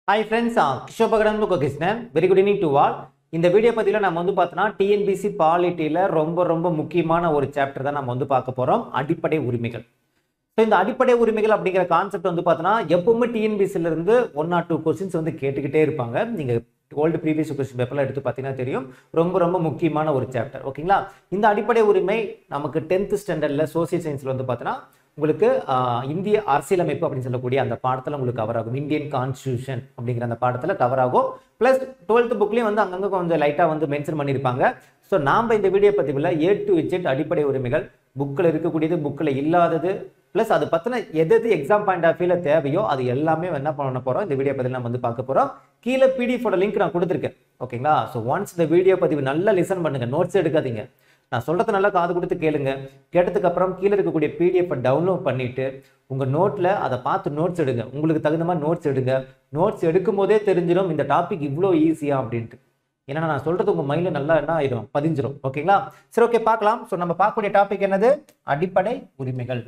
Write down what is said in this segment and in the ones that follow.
hi friends கிஷோபகடன் Krishnan very good evening to all இந்த video பதிவில் நம்ம வந்து பார்த்தோன்னா டிஎன்பிசி பாலிட்டியில் ரொம்ப ரொம்ப முக்கியமான ஒரு சாப்டர் தான் நம்ம வந்து பார்க்க போகிறோம் அடிப்படை உரிமைகள் ஸோ இந்த அடிப்படை உரிமைகள் அப்படிங்கிற கான்செப்ட் வந்து பார்த்தோன்னா எப்பவுமே டிஎன்பிசில இருந்து ஒன் ஆர் டூ கொஸ்டின்ஸ் வந்து கேட்டுக்கிட்டே இருப்பாங்க நீங்கள் ஓல்டு ப்ரீவியஸ் கொஸ்டின் பேப்பர்லாம் எடுத்து பார்த்தீங்கன்னா தெரியும் ரொம்ப ரொம்ப முக்கியமான ஒரு சாப்டர் ஓகேங்களா இந்த அடிப்படை உரிமை நமக்கு டென்த் ஸ்டாண்டர்டில் சோசியல் சயின்ஸில் வந்து பார்த்தோன்னா உங்களுக்கு ஆஹ், இந்திய அரசியலமைப்பு அப்படின்னு சொல்லக்கூடிய அந்த பாடத்தில் உங்களுக்கு கவர் ஆகும் இந்தியன் கான்ஸ்டியூஷன் அப்படிங்கிற அந்த பாடத்தில் கவர் ஆகும் ப்ளஸ் டுவெல்த் புக்லேயும் வந்து அங்கங்கே கொஞ்சம் லைட்டாக வந்து மென்ஷன் பண்ணியிருப்பாங்க ஸோ நாம் இந்த வீடியோ பதிவில் ஏ டு இஜெட் அடிப்படை உரிமைகள் புக்கில் இருக்கக்கூடியது புக்கில் இல்லாதது ப்ளஸ் அது பற்றின எது எது எக்ஸாம் பாயிண்ட் ஆஃப் வியூவில் தேவையோ அது எல்லாமே என்ன பண்ண போகிறோம் இந்த வீடியோ பதிவில் நம்ம வந்து பார்க்க போகிறோம் கீழே பிடிஎஃபோட லிங்க் நான் கொடுத்துருக்கேன் ஓகேங்களா ஸோ ஒன்ஸ் இந்த வீடியோ பதிவு நல்லா லிசன் பண்ணுங்க நோட்ஸ் எடுக்காதீங்க நான் சொல்றத நல்லா காது கொடுத்து கேளுங்க கேட்டதுக்கு அப்புறம் கீழே இருக்கக்கூடிய பிடிஎஃப் டவுன்லோட் பண்ணிட்டு உங்க நோட்ல அதை பார்த்து நோட்ஸ் எடுங்க உங்களுக்கு தகுந்த மாதிரி நோட்ஸ் எடுங்க நோட்ஸ் எடுக்கும் போதே தெரிஞ்சிடும் இந்த டாபிக் இவ்வளோ ஈஸியா அப்படின்ட்டு ஏன்னா நான் சொல்றது உங்க மைண்ட்ல நல்லா என்ன ஆயிடும் பதிஞ்சிரும் ஓகேங்களா சரி ஓகே பார்க்கலாம் ஸோ நம்ம பார்க்கக்கூடிய டாபிக் என்னது அடிப்படை உரிமைகள்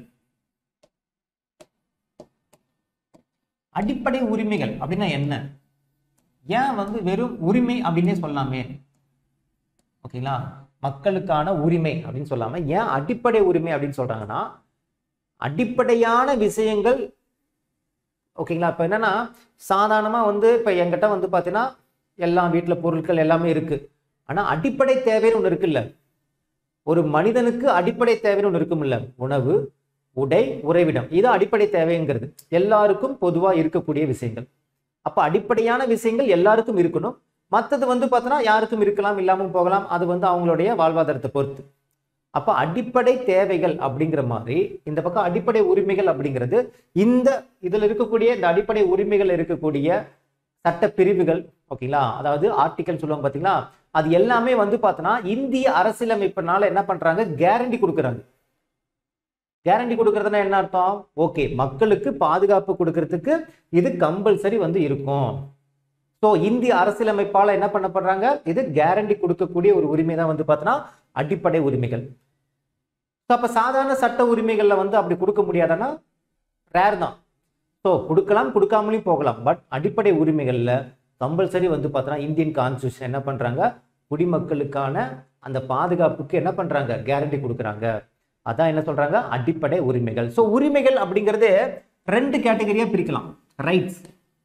அடிப்படை உரிமைகள் அப்படின்னா என்ன ஏன் வந்து வெறும் உரிமை அப்படின்னே சொல்லலாமே ஓகேங்களா மக்களுக்கான உரிமை அப்படின்னு சொல்லாம ஏன் அடிப்படை உரிமை அப்படின்னு சொல்றாங்கன்னா அடிப்படையான விஷயங்கள் ஓகேங்களா இப்போ என்னன்னா சாதாரணமா வந்து இப்போ என்கிட்ட வந்து பார்த்தீங்கன்னா எல்லா வீட்டில் பொருட்கள் எல்லாமே இருக்கு ஆனா அடிப்படை தேவைன்னு ஒன்று இருக்குல்ல ஒரு மனிதனுக்கு அடிப்படை தேவைன்னு ஒன்று இருக்கும்ல உணவு உடை உறைவிடம் இது அடிப்படை தேவைங்கிறது எல்லாருக்கும் பொதுவா இருக்கக்கூடிய விஷயங்கள் அப்ப அடிப்படையான விஷயங்கள் எல்லாருக்கும் இருக்கணும் மற்றது வந்து பார்த்தோன்னா யாருக்கும் இருக்கலாம் இல்லாமல் போகலாம் அது வந்து அவங்களுடைய வாழ்வாதாரத்தை பொறுத்து அப்ப அடிப்படை தேவைகள் அப்படிங்கிற மாதிரி இந்த பக்கம் அடிப்படை உரிமைகள் அப்படிங்கிறது இந்த இதுல இருக்கக்கூடிய இந்த அடிப்படை உரிமைகள் இருக்கக்கூடிய சட்ட பிரிவுகள் ஓகேங்களா அதாவது ஆர்டிக்கல் சொல்லுவாங்க பாத்தீங்களா அது எல்லாமே வந்து பார்த்தோன்னா இந்திய அரசியலமைப்பினால என்ன பண்றாங்க கேரண்டி கொடுக்குறாங்க கேரண்டி கொடுக்கறதுனா என்ன அர்த்தம் ஓகே மக்களுக்கு பாதுகாப்பு கொடுக்கறதுக்கு இது கம்பல்சரி வந்து இருக்கும் ஸோ இந்திய அரசியலமைப்பால என்ன பண்ணப்படுறாங்க இது கேரண்டி கொடுக்கக்கூடிய ஒரு உரிமை தான் வந்து பார்த்தோன்னா அடிப்படை உரிமைகள் ஸோ அப்போ சாதாரண சட்ட உரிமைகள்ல வந்து அப்படி கொடுக்க முடியாதுன்னா ரேர் தான் ஸோ கொடுக்கலாம் கொடுக்காமலையும் போகலாம் பட் அடிப்படை உரிமைகள்ல கம்பல்சரி வந்து பார்த்தோன்னா இந்தியன் கான்ஸ்டியூஷன் என்ன பண்றாங்க குடிமக்களுக்கான அந்த பாதுகாப்புக்கு என்ன பண்றாங்க கேரண்டி கொடுக்குறாங்க அதான் என்ன சொல்றாங்க அடிப்படை உரிமைகள் ஸோ உரிமைகள் அப்படிங்கிறது ரெண்டு கேட்டகரியா பிரிக்கலாம் ரைட்ஸ்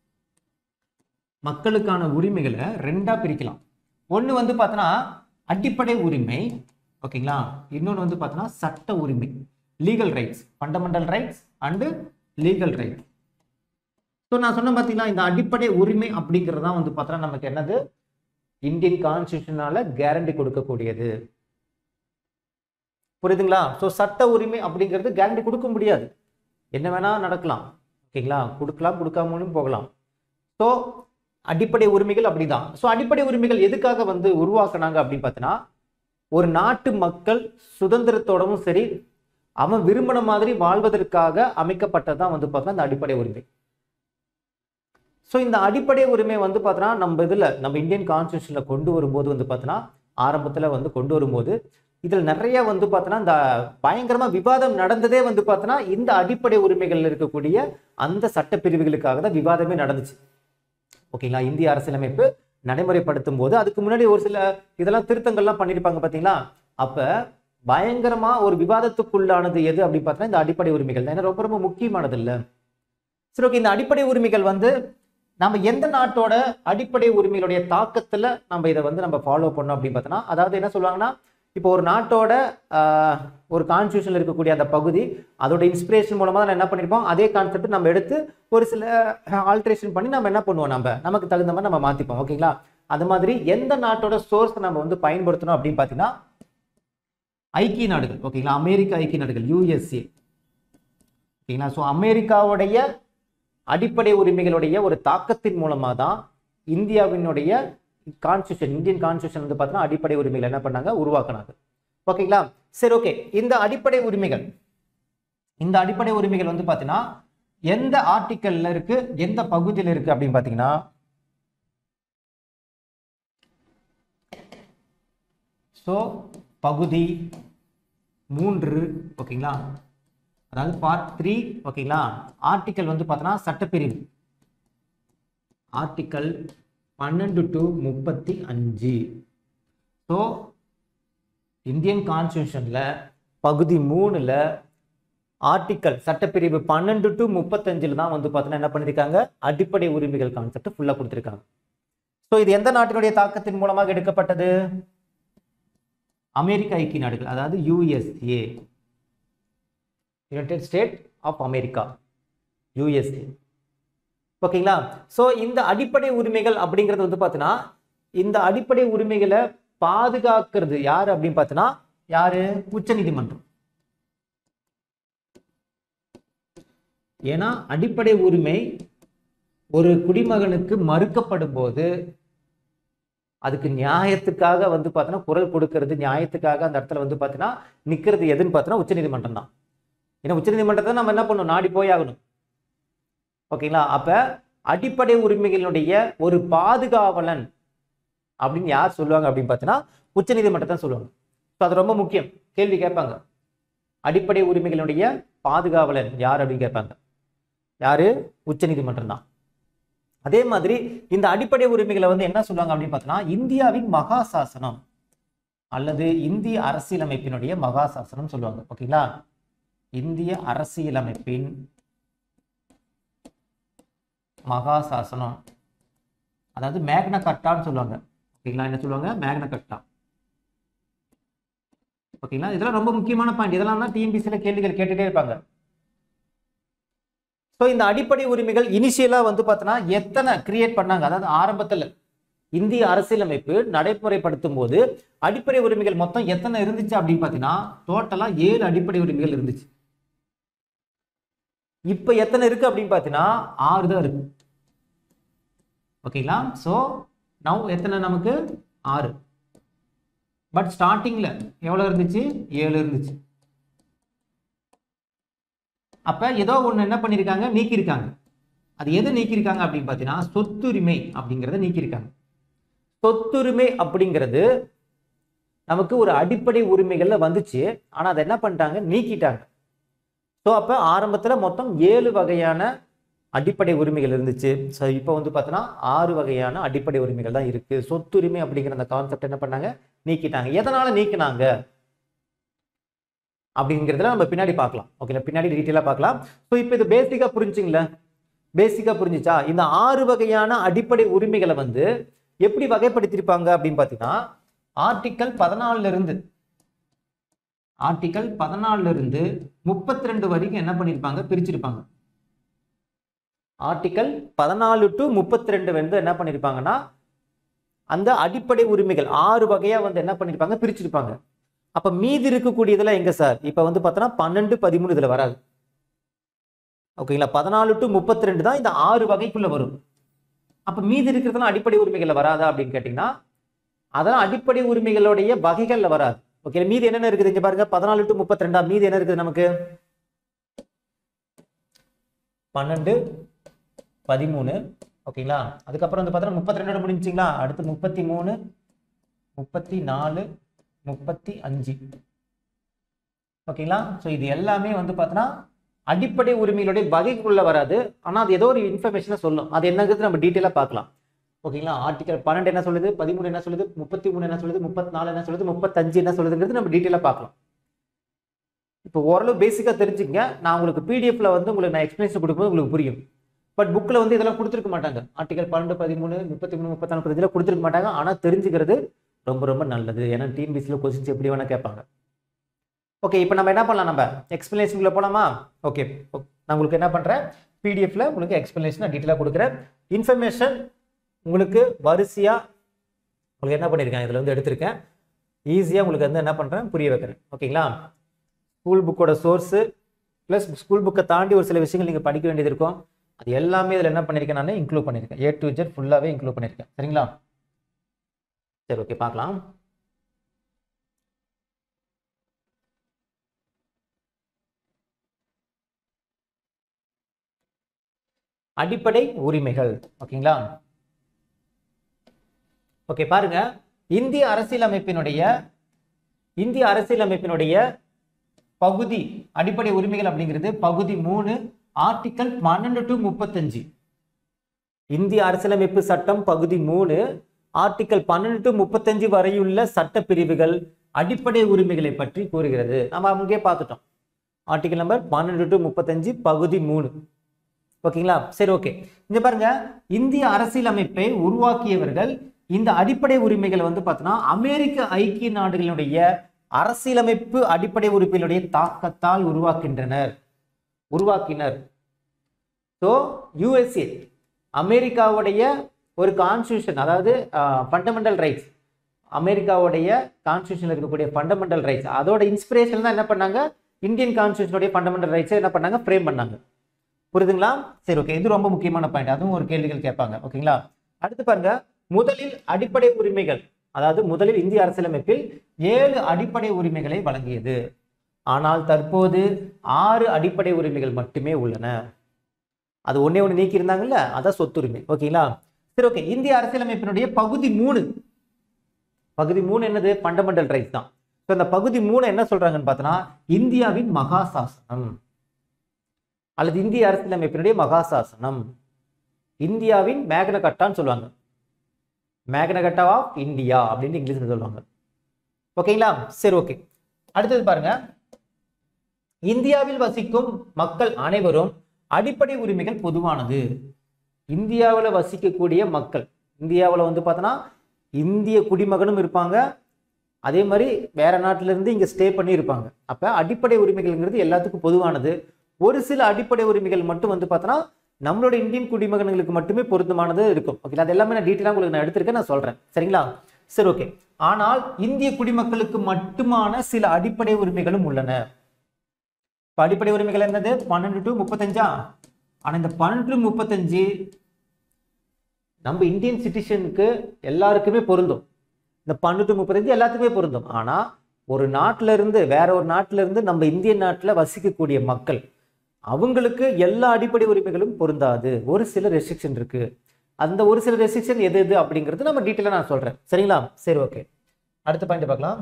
மக்களுக்கான உரிமைகளை ரெண்டா பிரிக்கலாம் ஒன்று வந்து பார்த்தோன்னா அடிப்படை உரிமை ஓகேங்களா இன்னொன்று வந்து பார்த்தோன்னா சட்ட உரிமை legal rights fundamental rights and legal rights so நான் சொன்ன பார்த்தீங்கன்னா இந்த அடிப்படை உரிமை அப்படிங்கிறது தான் வந்து பார்த்தோன்னா நமக்கு என்னது இந்தியன் கான்ஸ்டியூஷனால கேரண்டி கொடுக்கக்கூடியது புரியுதுங்களா ஸோ சட்ட உரிமை அப்படிங்கிறது கேரண்டி கொடுக்க முடியாது என்ன வேணா நடக்கலாம் ஓகேங்களா கொடுக்கலாம் கொடுக்காமலும் போகலாம் ஸோ அடிப்படை உரிமைகள் அப்படிதான் ஸோ அடிப்படை உரிமைகள் எதுக்காக வந்து உருவாக்குனாங்க அப்படின்னு பார்த்தீங்கன்னா ஒரு நாட்டு மக்கள் சுதந்திரத்தோடவும் சரி அவன் விரும்பின மாதிரி வாழ்வதற்காக அமைக்கப்பட்டதான் வந்து பார்த்தோன்னா இந்த அடிப்படை உரிமை ஸோ இந்த அடிப்படை உரிமை வந்து பார்த்தோன்னா நம்ம இதில் நம்ம இந்தியன் கான்ஸ்டியூஷனில் கொண்டு வரும்போது வந்து பார்த்தோன்னா ஆரம்பத்தில் வந்து கொண்டு வரும்போது இதில் நிறைய வந்து பார்த்தோன்னா இந்த பயங்கரமாக விவாதம் நடந்ததே வந்து பார்த்தோன்னா இந்த அடிப்படை உரிமைகள் இருக்கக்கூடிய அந்த சட்டப்பிரிவுகளுக்காக தான் விவாதமே நடந்துச்சு ஓகேங்களா இந்திய அரசியலமைப்பு நடைமுறைப்படுத்தும் போது அதுக்கு முன்னாடி ஒரு சில இதெல்லாம் திருத்தங்கள்லாம் பண்ணியிருப்பாங்க பார்த்தீங்களா அப்போ பயங்கரமா ஒரு விவாதத்துக்குள்ளானது எது அப்படின்னு பார்த்தோன்னா இந்த அடிப்படை உரிமைகள் தான் ஏன்னா ரொம்ப ரொம்ப முக்கியமானது இல்லை சரி ஓகே இந்த அடிப்படை உரிமைகள் வந்து நம்ம எந்த நாட்டோட அடிப்படை உரிமைகளுடைய தாக்கத்துல நம்ம இதை வந்து நம்ம ஃபாலோ பண்ணோம் அப்படின்னு பார்த்தோன்னா அதாவது என்ன சொல்லுவாங்கன்னா இப்போ ஒரு நாட்டோட ஆஹ், ஒரு கான்ஸ்டியூஷன்ல இருக்கக்கூடிய அந்த பகுதி அதோட இன்ஸ்பிரேஷன் மூலமா தான் என்ன பண்ணிருப்போம் அதே கான்செப்ட் நம்ம எடுத்து ஒரு சில ஆல்ட்ரேஷன் பண்ணி நம்ம என்ன பண்ணுவோம் நம்ம நமக்கு தகுந்த மாதிரி நம்ம மாத்திப்போம் ஓகேங்களா அது மாதிரி எந்த நாட்டோட சோர்ஸ் நம்ம வந்து பயன்படுத்தணும் அப்படின்னு பார்த்தீங்கன்னா ஐக்கிய நாடுகள் ஓகேங்களா அமெரிக்க ஐக்கிய நாடுகள் யூஎஸ்ஏ ஓகேங்களா ஸோ அமெரிக்காவுடைய அடிப்படை உரிமைகளுடைய ஒரு தாக்கத்தின் மூலமாக தான் இந்தியாவினுடைய கான்ஸ்டியூஷன் இந்தியன் கான்ஸ்டியூஷன் வந்து பார்த்தீங்கன்னா அடிப்படை உரிமைகள் என்ன பண்ணாங்க உருவாக்குனாங்க ஓகேங்களா சரி ஓகே இந்த அடிப்படை உரிமைகள் இந்த அடிப்படை உரிமைகள் வந்து பார்த்தீங்கன்னா எந்த ஆர்டிக்கல்ல இருக்கு எந்த பகுதியில் இருக்கு அப்படின்னு பார்த்தீங்கன்னா ஸோ பகுதி மூன்று ஓகேங்களா அதாவது பார்ட் த்ரீ ஓகேங்களா ஆர்டிக்கல் வந்து பார்த்தோன்னா சட்டப்பிரிவு ஆர்டிக்கல் பன்னெண்டு டு முப்பத்தி அஞ்சு ஸோ இந்தியன் கான்ஸ்டியூஷனில் பகுதி மூணில் ஆர்டிக்கல் சட்டப்பிரிவு பன்னெண்டு டு முப்பத்தஞ்சில் தான் வந்து பார்த்தீங்கன்னா என்ன பண்ணியிருக்காங்க அடிப்படை உரிமைகள் கான்செப்ட் ஃபுல்லாக கொடுத்துருக்காங்க ஸோ இது எந்த நாட்டினுடைய தாக்கத்தின் மூலமாக எடுக்கப்பட்டது அமெரிக்க ஐக்கிய நாடுகள் அதாவது USA United State of America USA ஓகேங்களா ஸோ இந்த அடிப்படை உரிமைகள் அப்படிங்கிறது வந்து பார்த்தீங்கன்னா இந்த அடிப்படை உரிமைகளை பாதுகாக்கிறது யார் அப்படின்னு பார்த்தீங்கன்னா யாரு உச்சநீதிமன்றம் ஏன்னா அடிப்படை உரிமை ஒரு குடிமகனுக்கு மறுக்கப்படும் போது அதுக்கு நியாயத்துக்காக வந்து பார்த்தீங்கன்னா குரல் கொடுக்கறது நியாயத்துக்காக அந்த இடத்துல வந்து பார்த்தீங்கன்னா நிற்கிறது எதுன்னு பார்த்தீங்கன்னா உச்சநீதிமன்றம் தான் ஏன்னா உச்சநீதிமன்றத்தை நம்ம என்ன பண்ணணும் நாடி போய் ஆகணும் ஓகேங்களா அப்ப அடிப்படை உரிமைகளுடைய ஒரு பாதுகாவலன் அப்படின்னு யார் சொல்லுவாங்க அப்படின்னு பார்த்தீங்கன்னா உச்சநீதிமன்றத்தை தான் சொல்லுவாங்க ஸோ அது ரொம்ப முக்கியம் கேள்வி கேட்பாங்க அடிப்படை உரிமைகளுடைய பாதுகாவலன் யார் அப்படின்னு கேட்பாங்க யாரு உச்சநீதிமன்றம் தான் அதே மாதிரி இந்த அடிப்படை உரிமைகளை வந்து என்ன சொல்லுவாங்க அப்படின்னு பார்த்தோன்னா இந்தியாவின் மகா சாசனம் அல்லது இந்திய அரசியலமைப்பினுடைய மகா சாசனம் சொல்லுவாங்க ஓகேங்களா இந்திய அரசியலமைப்பின் மகா சாசனம் அதாவது மேக்ன கட்டான்னு சொல்லுவாங்க ஓகேங்களா என்ன சொல்லுவாங்க மேக்ன கட்டா ஓகேங்களா இதெல்லாம் ரொம்ப முக்கியமான பாயிண்ட் இதெல்லாம் தான் டிஎன்பிசியில் கேள்விகள் கேட்டுட்டே இருப்பாங்க ஸோ இந்த அடிப்படை உரிமைகள் இனிஷியலாக வந்து பார்த்தோன்னா எத்தனை கிரியேட் பண்ணாங்க அதாவது ஆரம்பத்தில் இந்திய அரசியலமைப்பு நடைமுறைப்படுத்தும் போது அடிப்படை உரிமைகள் மொத்தம் எத்தனை இருந்துச்சு அப்படின்னு பார்த்தீங்கன்னா டோட்டலாக ஏழு அடிப்படை உரிமைகள் இருந்துச்சு இப்போ எத்தனை இருக்கு அப்படின்னு பார்த்தீங்கன்னா ஆறு தான் இருக்கு ஓகேங்களா ஸோ நவ் எத்தனை நமக்கு ஆறு பட் ஸ்டார்டிங்ல எவ்வளோ இருந்துச்சு ஏழு இருந்துச்சு அப்ப ஏதோ ஒன்று என்ன பண்ணியிருக்காங்க நீக்கியிருக்காங்க அது எது நீக்கியிருக்காங்க அப்படின்னு பார்த்தீங்கன்னா சொத்துரிமை அப்படிங்கிறத நீக்கியிருக்காங்க சொத்துரிமை அப்படிங்கிறது நமக்கு ஒரு அடிப்படை உரிமைகள்ல வந்துச்சு ஆனா அதை என்ன பண்ணிட்டாங்க நீக்கிட்டாங்க ஸோ அப்போ ஆரம்பத்தில் மொத்தம் ஏழு வகையான அடிப்படை உரிமைகள் இருந்துச்சு ஸோ இப்போ வந்து பார்த்தோன்னா ஆறு வகையான அடிப்படை உரிமைகள் தான் இருக்கு சொத்துரிமை அப்படிங்கிற அந்த கான்செப்ட் என்ன பண்ணாங்க நீக்கிட்டாங்க எதனால நீக்கினாங்க அப்படிங்கிறதுல நம்ம பின்னாடி பார்க்கலாம் ஓகேங்களா பின்னாடி டீட்டெயிலாக பார்க்கலாம் ஸோ இப்போ இது பேசிக்காக புரிஞ்சுங்களேன் பேசிக்காக புரிஞ்சுச்சா இந்த ஆறு வகையான அடிப்படை உரிமைகளை வந்து எப்படி வகைப்படுத்தியிருப்பாங்க அப்படின்னு பார்த்தீங்கன்னா ஆர்டிக்கல் பதினாலுல இருந்து ஆர்டிக்கல் பதினாலுல இருந்து முப்பத்தி ரெண்டு வரைக்கும் என்ன பண்ணியிருப்பாங்க பிரிச்சிருப்பாங்க ஆர்டிக்கல் பதினாலு டு முப்பத்தி ரெண்டு வந்து என்ன பண்ணியிருப்பாங்கன்னா அந்த அடிப்படை உரிமைகள் ஆறு வகையா வந்து என்ன பண்ணியிருப்பாங்க பிரிச்சிருப்பாங்க அப்ப மீதி இருக்கக்கூடியதுல எங்க சார் இப்ப வந்து பார்த்தோன்னா பன்னெண்டு பதிமூணு இதுல வராது ஓகேங்களா பதினாலு டு முப்பத்தி ரெண்டு தான் இந்த ஆறு வகைக்குள்ள வரும் அப்ப மீதி இருக்கிறதுலாம் அடிப்படை உரிமைகள்ல வராதா அப்படின்னு கேட்டீங்கன்னா அதெல்லாம் அடிப்படை உரிமைகளுடைய வகைகள்ல வராது ஓகே மீதி என்னென்ன இருக்குது இங்க பாருங்க பதினாலு டு முப்பத்தி ரெண்டா மீதி என்ன இருக்குது நமக்கு பன்னெண்டு பதிமூணு ஓகேங்களா அதுக்கப்புறம் வந்து பார்த்தோன்னா முப்பத்தி ரெண்டோட முடிஞ்சுங்களா அடுத்து முப்பத்தி மூணு முப்பத்தி நாலு முப்பத்தி அஞ்சு ஓகேங்களா ஸோ இது எல்லாமே வந்து பார்த்தோன்னா அடிப்படை உரிமைகளுடைய வகைக்குள்ள வராது ஆனால் அது ஏதோ ஒரு இன்ஃபர்மேஷனை சொல்லும் அது என்னங்கிறது நம்ம டீட்டெயிலாக பார்க்கலாம் ஓகேங்களா ஆர்டிகல் பன்னெண்டு என்ன சொல்லுது பதிமூணு என்ன சொல்லுது முப்பத்தி மூணு என்ன சொல்லுது முப்பத்தி நாலு என்ன சொல்லுது முப்பத்தஞ்சு என்ன சொல்லுதுங்கிறது நம்ம டீட்டெயிலாக பார்க்கலாம் இப்போ ஓரளவு பேசிக்காக தெரிஞ்சுக்கங்க நான் உங்களுக்கு பிடிஎஃப்ல வந்து உங்களுக்கு நான் எக்ஸ்பிளேஷன் கொடுக்கும்போது உங்களுக்கு புரியும் பட் புக்கில் வந்து இதெல்லாம் கொடுத்துருக்க மாட்டாங்க ஆர்டிகல் பன்னெண்டு பதிமூணு முப்பத்தி மூணு முப்பத்தாலு முப்பத்தஞ்சில் கொடுத்துருக்க மாட்டாங்க ஆனால் தெரிஞ்சுக்கிறது ரொம்ப ரொம்ப நல்லது ஏன்னா டிஎன்பிசியில் கொஸ்டின்ஸ் எப்படி வேணால் கேட்பாங்க ஓகே இப்போ நம்ம என்ன பண்ணலாம் நம்ம எக்ஸ்பிளனேஷனுக்குள்ள போலாமா ஓகே நான் உங்களுக்கு என்ன பண்ணுறேன் பிடிஎஃப்ல உங்களுக்கு எக்ஸ்பிளனேஷன் டீட்டெயிலாக கொடுக்குறேன் இன்ஃபர்மேஷன் உங்களுக்கு வரிசையாக உங்களுக்கு என்ன பண்ணியிருக்கேன் இதில் வந்து எடுத்திருக்கேன் ஈஸியாக உங்களுக்கு வந்து என்ன பண்ணுறேன் புரிய வைக்கிறேன் ஓகேங்களா ஸ்கூல் புக்கோட சோர்ஸு ப்ளஸ் ஸ்கூல் புக்கை தாண்டி ஒரு சில விஷயங்கள் நீங்கள் படிக்க வேண்டியது இருக்கும் அது எல்லாமே இதில் என்ன பண்ணியிருக்கேன் நான் இன்க்ளூட் பண்ணியிருக்கேன் ஏ டு ஜெட் ஃபுல்லாகவே இன்க்ளூட் பண்ணியிருக்கேன் சரிங்களா சரி ஓகே பார்க்கலாம் அடிப்படை உரிமைகள் ஓகேங்களா ஓகே பாருங்க இந்திய அரசியலமைப்பினுடைய இந்திய அரசியலமைப்பினுடைய பகுதி அடிப்படை உரிமைகள் அப்படிங்கிறது பகுதி மூணு ஆர்டிக்கல் பன்னெண்டு டு முப்பத்தஞ்சு இந்திய அரசியலமைப்பு சட்டம் பகுதி மூணு ஆர்டிக்கல் பன்னெண்டு டு முப்பத்தஞ்சு வரையுள்ள சட்ட பிரிவுகள் அடிப்படை உரிமைகளை பற்றி கூறுகிறது நம்ம அங்கே பார்த்துட்டோம் ஆர்டிக்கல் நம்பர் பன்னெண்டு டு முப்பத்தஞ்சு பகுதி மூணு ஓகேங்களா சரி ஓகே இங்க பாருங்க இந்திய அரசியலமைப்பை உருவாக்கியவர்கள் இந்த அடிப்படை உரிமைகளை வந்து பார்த்தோன்னா அமெரிக்க ஐக்கிய நாடுகளுடைய அரசியலமைப்பு அடிப்படை உரிமைகளுடைய தாக்கத்தால் உருவாக்கின்றனர் உருவாக்கினர் ஸோ யுஎஸ்ஏ அமெரிக்காவுடைய ஒரு கான்ஸ்டியூஷன் அதாவது ஃபண்டமெண்டல் ரைட்ஸ் அமெரிக்காவுடைய கான்ஸ்டியூஷனில் இருக்கக்கூடிய ஃபண்டமெண்டல் ரைட்ஸ் அதோட இன்ஸ்பிரேஷன் தான் என்ன பண்ணாங்க இந்தியன் கான்ஸ்டியூஷனுடைய ஃபண்டமெண்டல் ரைட்ஸை என்ன பண்ணாங்க ஃப்ரேம் பண்ணாங்க புரியுதுங்களா சரி ஓகே இது ரொம்ப முக்கியமான பாயிண்ட் அதுவும் ஒரு கேள்விகள் கேட்பாங்க ஓகேங்களா அடுத்து பாருங்க முதலில் அடிப்படை உரிமைகள் அதாவது முதலில் இந்திய அரசியலமைப்பில் ஏழு அடிப்படை உரிமைகளை வழங்கியது ஆனால் தற்போது ஆறு அடிப்படை உரிமைகள் மட்டுமே உள்ளன அது ஒண்ணே ஒன்று நீக்கி இருந்தாங்கல்ல அதான் சொத்துரிமை ஓகேங்களா சரி ஓகே இந்திய அரசியலமைப்பினுடைய பகுதி மூணு பகுதி மூணு என்னது ஃபண்டமெண்டல் ரைட்ஸ் தான் ஸோ அந்த பகுதி மூணு என்ன சொல்றாங்கன்னு பார்த்தோன்னா இந்தியாவின் மகாசாசனம் அல்லது இந்திய அரசியலமைப்பினுடைய மகாசாசனம் இந்தியாவின் மேக்னகட்டான்னு சொல்லுவாங்க மேக்னகட்டா ஆஃப் இந்தியா அப்படின்னு இங்கிலீஷ்ல சொல்லுவாங்க ஓகேங்களா சரி ஓகே அடுத்தது பாருங்க இந்தியாவில் வசிக்கும் மக்கள் அனைவரும் அடிப்படை உரிமைகள் பொதுவானது இந்தியாவில் வசிக்கக்கூடிய மக்கள் இந்தியாவில் வந்து பார்த்தோன்னா இந்திய குடிமகனும் இருப்பாங்க அதே மாதிரி வேற நாட்டில இருந்து இங்கே ஸ்டே பண்ணி இருப்பாங்க அப்போ அடிப்படை உரிமைகள்ங்கிறது எல்லாத்துக்கும் பொதுவானது ஒரு சில அடிப்படை உரிமைகள் மட்டும் வந்து பார்த்தோன்னா நம்மளோட இந்தியன் குடிமகன்களுக்கு மட்டுமே பொருத்தமானது இருக்கும் ஓகே அது எல்லாமே நான் டீட்டெயிலாக உங்களுக்கு நான் எடுத்திருக்கேன் நான் சொல்றேன் சரிங்களா சரி ஓகே ஆனால் இந்திய குடிமக்களுக்கு மட்டுமான சில அடிப்படை உரிமைகளும் உள்ளன இப்ப அடிப்படை உரிமைகள் என்னது பன்னெண்டு டு முப்பத்தஞ்சா ஆனா இந்த பன்னெண்டு to முப்பத்தஞ்சு நம்ம இந்தியன் சிட்டிசனுக்கு எல்லாருக்குமே பொருந்தும் இந்த பன்னெண்டு to முப்பத்தஞ்சு எல்லாத்துக்குமே பொருந்தும் ஆனா ஒரு நாட்டில இருந்து வேற ஒரு நாட்டில இருந்து நம்ம இந்திய நாட்டில் வசிக்கக்கூடிய மக்கள் அவங்களுக்கு எல்லா அடிப்படை உரிமைகளும் பொருந்தாது ஒரு சில ரெஸ்ட்ரிக்ஷன் இருக்கு அந்த ஒரு சில ரெஸ்ட்ரிக்ஷன் எது எது அப்படிங்கிறது நம்ம டீட்டெயிலாக நான் சொல்றேன் சரிங்களா சரி ஓகே அடுத்த பாயிண்ட் பார்க்கலாம்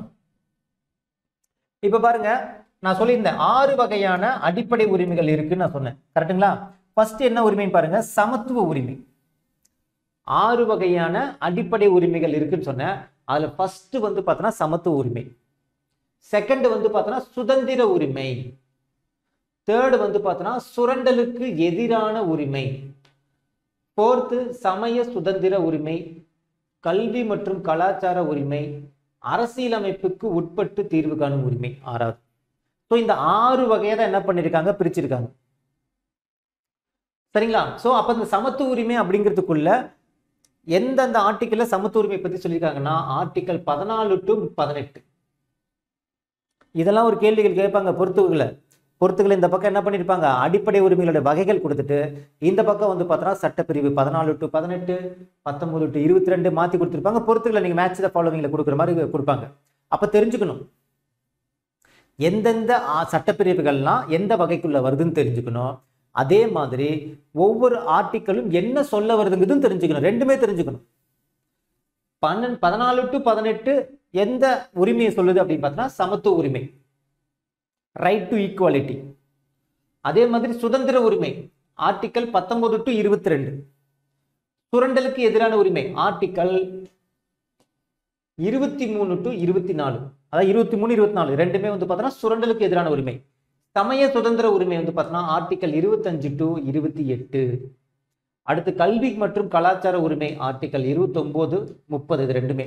இப்போ பாருங்க நான் சொல்லியிருந்தேன் ஆறு வகையான அடிப்படை உரிமைகள் இருக்குன்னு நான் சொன்னேன் கரெக்ட்டுங்களா ஃபர்ஸ்ட் என்ன உரிமைன்னு பாருங்க சமத்துவ உரிமை ஆறு வகையான அடிப்படை உரிமைகள் இருக்குன்னு சொன்னேன் அதுல ஃபர்ஸ்ட் வந்து பார்த்தோன்னா சமத்துவ உரிமை செகண்ட் வந்து பார்த்தோன்னா சுதந்திர உரிமை தேர்டு வந்து பார்த்தோன்னா சுரண்டலுக்கு எதிரான உரிமை ஃபோர்த்து சமய சுதந்திர உரிமை கல்வி மற்றும் கலாச்சார உரிமை அரசியலமைப்புக்கு உட்பட்டு தீர்வு காணும் உரிமை ஆறாவது ஸோ இந்த ஆறு வகையை தான் என்ன பண்ணியிருக்காங்க பிரிச்சிருக்காங்க சரிங்களா ஸோ அப்போ இந்த சமத்துவ உரிமை அப்படிங்கிறதுக்குள்ள எந்தெந்த ஆர்டிக்கல்ல சமத்துவ உரிமை பற்றி சொல்லியிருக்காங்கன்னா ஆர்டிக்கல் பதினாலு டு பதினெட்டு இதெல்லாம் ஒரு கேள்விகள் கேட்பாங்க பொறுத்துகளை பொறுத்துக்கள் இந்த பக்கம் என்ன பண்ணியிருப்பாங்க அடிப்படை உரிமைகளோட வகைகள் கொடுத்துட்டு இந்த பக்கம் வந்து பார்த்தோன்னா சட்டப்பிரிவு பதினாலு டு பதினெட்டு பத்தொன்பது டு இருபத்தி ரெண்டு மாற்றி கொடுத்துருப்பாங்க பொறுத்துக்களை நீங்கள் மேட்ச் த ஃபாலோவிங்கில் கொடுக்குற மாதிரி கொடுப்பாங்க அப்போ தெரிஞ்சுக்கணும் எந்தெந்த ஆ, சட்டப்பிரிவுகள்லாம் எந்த வகைக்குள்ள வருதுன்னு தெரிஞ்சுக்கணும் அதே மாதிரி ஒவ்வொரு ஆர்டிக்கலும் என்ன சொல்ல வருதுங்கிறதும் தெரிஞ்சுக்கணும் ரெண்டுமே தெரிஞ்சுக்கணும் பன்னெண்டு பதினாலு டு பதினெட்டு எந்த உரிமையை சொல்லுது அப்படின்னு பார்த்தோன்னா சமத்துவ உரிமை ரைட் டு ஈக்குவாலிட்டி அதே மாதிரி சுதந்திர உரிமை ஆர்டிக்கல் பத்தொன்பது டு இருபத்தி ரெண்டு சுரண்டலுக்கு எதிரான உரிமை ஆர்டிக்கல் இருபத்தி மூணு டு இருபத்தி நாலு அதாவது இருபத்தி மூணு இருபத்தி நாலு ரெண்டுமே வந்து பார்த்தோன்னா சுரண்டலுக்கு எதிரான உரிமை சமய சுதந்திர உரிமை வந்து பார்த்தோன்னா ஆர்டிக்கல் இருபத்தஞ்சு டு இருபத்தி எட்டு அடுத்து கல்வி மற்றும் கலாச்சார உரிமை ஆர்டிக்கல் இருபத்தொம்போது முப்பது இது ரெண்டுமே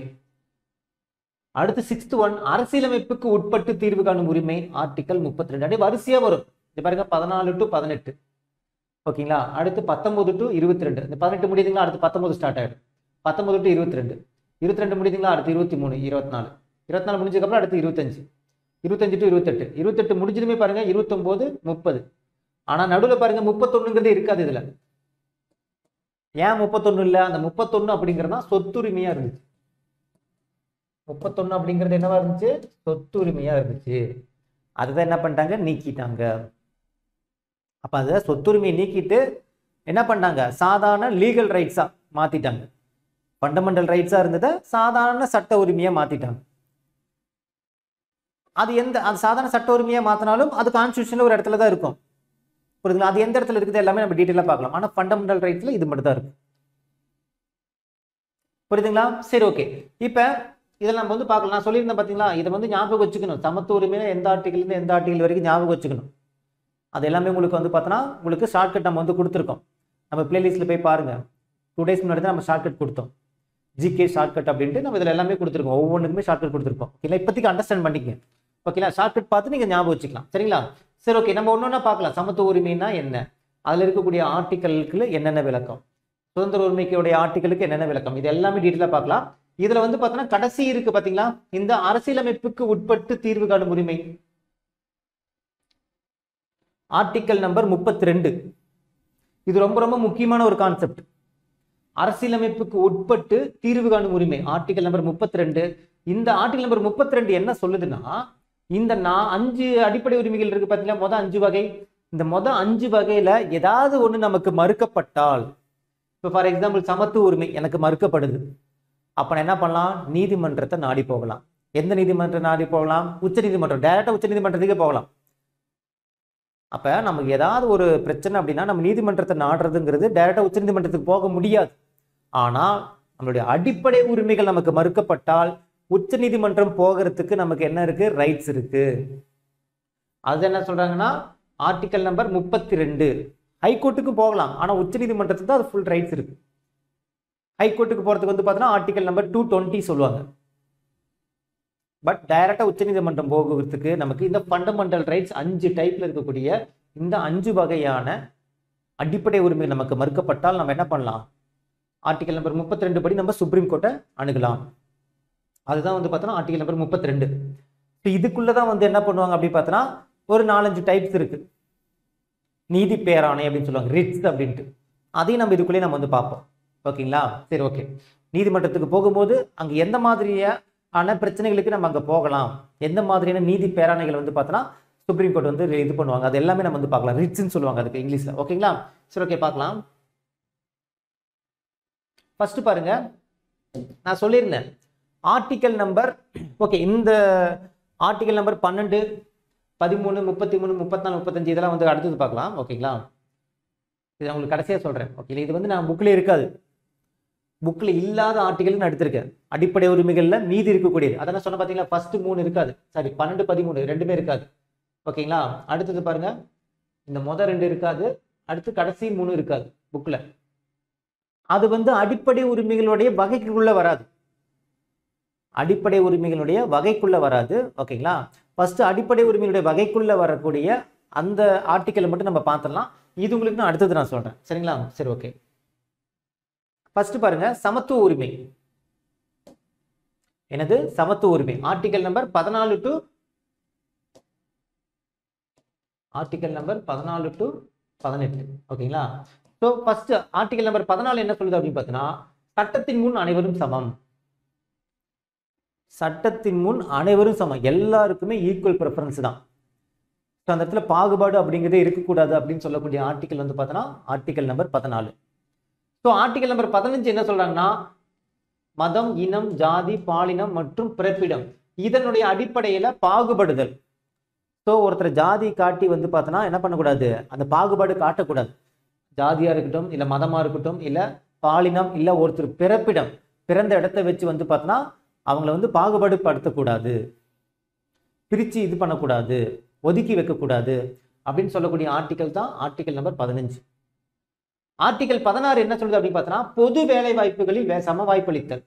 அடுத்து சிக்ஸ்த் ஒன் அரசியலமைப்புக்கு உட்பட்டு தீர்வு காணும் உரிமை ஆர்டிக்கல் முப்பத்தி ரெண்டு அப்படியே வரிசையா வரும் இது பாருங்க பதினாலு டு பதினெட்டு ஓகேங்களா அடுத்து பத்தொன்பது டு இருபத்தி ரெண்டு இந்த பதினெட்டு முடியுதுங்களா அடுத்து பத்தொன்பது ஸ்டார்ட் ஆயிடும் பத்தொன்பது டு இருபத்தி ரெண்டு இருபத்தி ரெண்டு முடியுதுங்களா அடுத்து இருபத்தி மூணு இருபத்தி நாலு இருபத்தி நாலு முடிஞ்சதுக்கப்புறம் அடுத்து இருபத்தஞ்சு இருபத்தஞ்சு டு இருபத்தெட்டு இருபத்தெட்டு முடிஞ்சதுமே பாருங்க இருபத்தொம்போது முப்பது ஆனா நடுவில் பாருங்க முப்பத்தொன்னுங்கிறது இருக்காது இதுல ஏன் முப்பத்தொன்னு இல்லை அந்த முப்பத்தொன்னு அப்படிங்கிறது தான் சொத்துரிமையா இருந்துச்சு முப்பத்தொன்னு அப்படிங்கிறது என்னவா இருந்துச்சு சொத்துரிமையா இருந்துச்சு அதுதான் என்ன பண்ணிட்டாங்க நீக்கிட்டாங்க அப்ப அதை சொத்துரிமையை நீக்கிட்டு என்ன பண்ணாங்க சாதாரண லீகல் ரைட்ஸா மாத்திட்டாங்க ஃபண்டமெண்டல் ரைட்ஸா இருந்ததை சாதாரண சட்ட உரிமையா மாத்திட்டாங்க அது எந்த அது சாதாரண சட்ட உரிமையா மாத்தினாலும் அது கான்ஸ்டியூஷன்ல ஒரு இடத்துல தான் இருக்கும் புரியுதுங்களா அது எந்த இடத்துல இருக்குது எல்லாமே நம்ம டீட்டெயிலாக பார்க்கலாம் ஆனால் ஃபண்டமெண்டல் ரைட்ஸ்ல இது மட்டும் தான் இருக்கு புரியுதுங்களா சரி ஓகே இப்போ இதில் நம்ம வந்து பார்க்கலாம் நான் சொல்லியிருந்தேன் பார்த்தீங்களா இதை வந்து ஞாபகம் வச்சுக்கணும் சமத்துவ உரிமையில எந்த ஆர்டிகல்லேருந்து எந்த ஆர்டிகல் வரைக்கும் ஞாபகம் வச்சுக்கணும் அது எல்லாமே உங்களுக்கு வந்து பார்த்தோன்னா உங்களுக்கு ஷார்ட்கட் நம்ம வந்து கொடுத்துருக்கோம் நம்ம பிளேலிஸ்ட்டில் போய் பாருங்கள் டூ டேஸ் முன்னாடி தான் நம்ம ஷார்ட்கட் கொடுத்தோம் ஜிகே ஷார்ட்கட் அப்படின்ட்டு நம்ம இதில் எல்லாமே கொடுத்துருக்கோம் ஒவ்வொன்றுக்குமே ஷார்ட்கட் கொடுத்துருக்கோம் ஓகேங்களா இப்போதைக்கு அண்டர்ஸ்டாண்ட் பண்ணிக்கங்க ஓகேங்களா ஷார்ட்கட் பார்த்து நீங்கள் ஞாபகம் வச்சுக்கலாம் சரிங்களா சரி ஓகே நம்ம ஒன்று ஒன்றா பார்க்கலாம் சமத்துவ உரிமைனா என்ன அதில் இருக்கக்கூடிய ஆர்டிக்கலுக்கு என்னென்ன விளக்கம் சுதந்திர உரிமைக்குடைய ஆர்டிக்கலுக்கு என்னென்ன விளக்கம் இது எல்லாமே டீட்டெயிலாக பார்க்கலாம் இதுல வந்து பார்த்தோன்னா கடைசி இருக்கு பாத்தீங்களா இந்த அரசியலமைப்புக்கு உட்பட்டு தீர்வு காணும் உரிமை ஆர்டிக்கல் நம்பர் முப்பத்தி ரெண்டு இது ரொம்ப ரொம்ப முக்கியமான ஒரு கான்செப்ட் அரசியலமைப்புக்கு உட்பட்டு தீர்வு காணும் உரிமை ஆர்டிக்கல் நம்பர் முப்பத்தி ரெண்டு இந்த ஆர்டிக்கல் நம்பர் முப்பத்தி ரெண்டு என்ன சொல்லுதுன்னா இந்த நான் அஞ்சு அடிப்படை உரிமைகள் இருக்கு பாத்தீங்களா மொதல் அஞ்சு வகை இந்த மொதல் அஞ்சு வகையில ஏதாவது ஒண்ணு நமக்கு மறுக்கப்பட்டால் இப்போ ஃபார் எக்ஸாம்பிள் சமத்துவ உரிமை எனக்கு மறுக்கப்படுது அப்ப நான் என்ன பண்ணலாம் நீதிமன்றத்தை நாடி போகலாம் எந்த நீதிமன்றம் நாடி போகலாம் உச்ச நீதிமன்றம் டைரக்டா உச்ச நீதிமன்றத்துக்கே போகலாம் அப்ப நமக்கு ஏதாவது ஒரு பிரச்சனை அப்படின்னா நம்ம நீதிமன்றத்தை நாடுறதுங்கிறது டைரக்டா உச்ச நீதிமன்றத்துக்கு போக முடியாது ஆனால் நம்மளுடைய அடிப்படை உரிமைகள் நமக்கு மறுக்கப்பட்டால் உச்ச நீதிமன்றம் போகிறதுக்கு நமக்கு என்ன இருக்கு ரைட்ஸ் இருக்கு அது என்ன சொல்றாங்கன்னா ஆர்டிக்கல் நம்பர் முப்பத்தி ரெண்டு ஹைகோர்ட்டுக்கு போகலாம் ஆனா உச்ச நீதிமன்றத்துக்கு தான் அது ஃபுல் ரைட்ஸ் இருக்கு ஹைகோர்ட்டுக்கு போறதுக்கு வந்து பார்த்தீங்கன்னா ஆர்டிகல் நம்பர் டூ டுவெண்ட்டி சொல்லுவாங்க பட் டைரக்டா உச்சநீதிமன்றம் போகிறதுக்கு நமக்கு இந்த ஃபண்டமெண்டல் ரைட்ஸ் அஞ்சு டைப்ல இருக்கக்கூடிய இந்த அஞ்சு வகையான அடிப்படை உரிமை நமக்கு மறுக்கப்பட்டால் நம்ம என்ன பண்ணலாம் ஆர்டிகல் நம்பர் முப்பத்தி ரெண்டு படி நம்ம சுப்ரீம் கோர்ட்டை அணுகலாம் அதுதான் வந்து பார்த்தோன்னா ஆர்டிகல் நம்பர் முப்பத்தி ரெண்டு இப்போ இதுக்குள்ளதான் வந்து என்ன பண்ணுவாங்க அப்படி பார்த்தோன்னா ஒரு நாலஞ்சு டைப்ஸ் இருக்கு நீதி பேராணை அப்படின்னு சொல்லுவாங்க ரிட்ஸ் அப்படின்ட்டு அதையும் நம்ம இதுக்குள்ளேயே நம்ம வந்து பார்ப்போம் ஓகேங்களா சரி ஓகே நீதிமன்றத்துக்கு போகும்போது அங்கே எந்த மாதிரியான பிரச்சனைகளுக்கு நம்ம அங்கே போகலாம் எந்த மாதிரியான நீதி பேராணைகள் வந்து பார்த்தோன்னா சுப்ரீம் கோர்ட் வந்து இது பண்ணுவாங்க அது எல்லாமே நம்ம வந்து பார்க்கலாம் ரிட்ஸ்ன்னு சொல்லுவாங்க அதுக்கு இங்கிலீஷில் ஓகேங்களா சரி ஓகே பார்க்கலாம் ஃபர்ஸ்ட் பாருங்க நான் சொல்லியிருந்தேன் ஆர்டிக்கல் நம்பர் ஓகே இந்த ஆர்டிக்கல் நம்பர் பன்னெண்டு பதிமூணு முப்பத்தி மூணு முப்பத்தி முப்பத்தஞ்சு இதெல்லாம் வந்து அடுத்தது பார்க்கலாம் ஓகேங்களா இது நான் உங்களுக்கு கடைசியாக சொல்கிறேன் ஓகே இது வந்து நான் புக்கில் இருக்காது புக்கில் இல்லாத ஆர்டிகல் நான் எடுத்திருக்கேன் அடிப்படை உரிமைகளில் மீதி இருக்கக்கூடியது அதான் சொன்ன பார்த்தீங்களா ஃபர்ஸ்ட் மூணு இருக்காது சாரி பன்னெண்டு பதிமூணு ரெண்டுமே இருக்காது ஓகேங்களா அடுத்தது பாருங்க இந்த மொதல் ரெண்டு இருக்காது அடுத்து கடைசி மூணு இருக்காது புக்கில் அது வந்து அடிப்படை உரிமைகளுடைய வகைக்குள்ள வராது அடிப்படை உரிமைகளுடைய வகைக்குள்ள வராது ஓகேங்களா ஃபர்ஸ்ட் அடிப்படை உரிமைகளுடைய வகைக்குள்ள வரக்கூடிய அந்த ஆர்டிக்கலை மட்டும் நம்ம பார்த்துடலாம் இது உங்களுக்கு நான் அடுத்தது நான் சொல்றேன் சரிங்களா சரி ஓகே ஃபர்ஸ்ட் பாருங்க சமத்துவ உரிமை எனது சமத்துவ உரிமை ஆர்டிக்கல் நம்பர் பதினாலு டு ஆர்டிக்கல் நம்பர் பதினாலு டு பதினெட்டு ஓகேங்களா ஸோ ஃபர்ஸ்ட் ஆர்டிகல் நம்பர் பதினாலு என்ன சொல்லுது அப்படின்னு பார்த்தீங்கன்னா சட்டத்தின் முன் அனைவரும் சமம் சட்டத்தின் முன் அனைவரும் சமம் எல்லாருக்குமே ஈக்குவல் ப்ரிஃபரன்ஸ் தான் ஸோ அந்த இடத்துல பாகுபாடு அப்படிங்கிறதே இருக்கக்கூடாது அப்படின்னு சொல்லக்கூடிய ஆர்டிக்கல் வந்து பார்த்தோன்னா ஆர்டிக்கல் நம்பர் பதினாலு ஸோ ஆர்டிக்கல் நம்பர் பதினஞ்சு என்ன சொல்றாங்கன்னா மதம் இனம் ஜாதி பாலினம் மற்றும் பிறப்பிடம் இதனுடைய அடிப்படையில் பாகுபடுதல் ஸோ ஒருத்தர் ஜாதி காட்டி வந்து பார்த்தோன்னா என்ன பண்ணக்கூடாது அந்த பாகுபாடு காட்டக்கூடாது ஜாதியாக இருக்கட்டும் இல்லை மதமாக இருக்கட்டும் இல்லை பாலினம் இல்லை ஒருத்தர் பிறப்பிடம் பிறந்த இடத்த வச்சு வந்து பார்த்தோன்னா அவங்கள வந்து பாகுபாடு படுத்தக்கூடாது பிரித்து இது பண்ணக்கூடாது ஒதுக்கி வைக்கக்கூடாது அப்படின்னு சொல்லக்கூடிய ஆர்டிக்கல் தான் ஆர்டிக்கல் நம்பர் பதினஞ்சு ஆர்டிக்கல் பதினாறு என்ன சொல்லுது அப்படின்னு பார்த்தோன்னா பொது வேலை வாய்ப்புகளில் வே- சம வாய்ப்பளித்தல்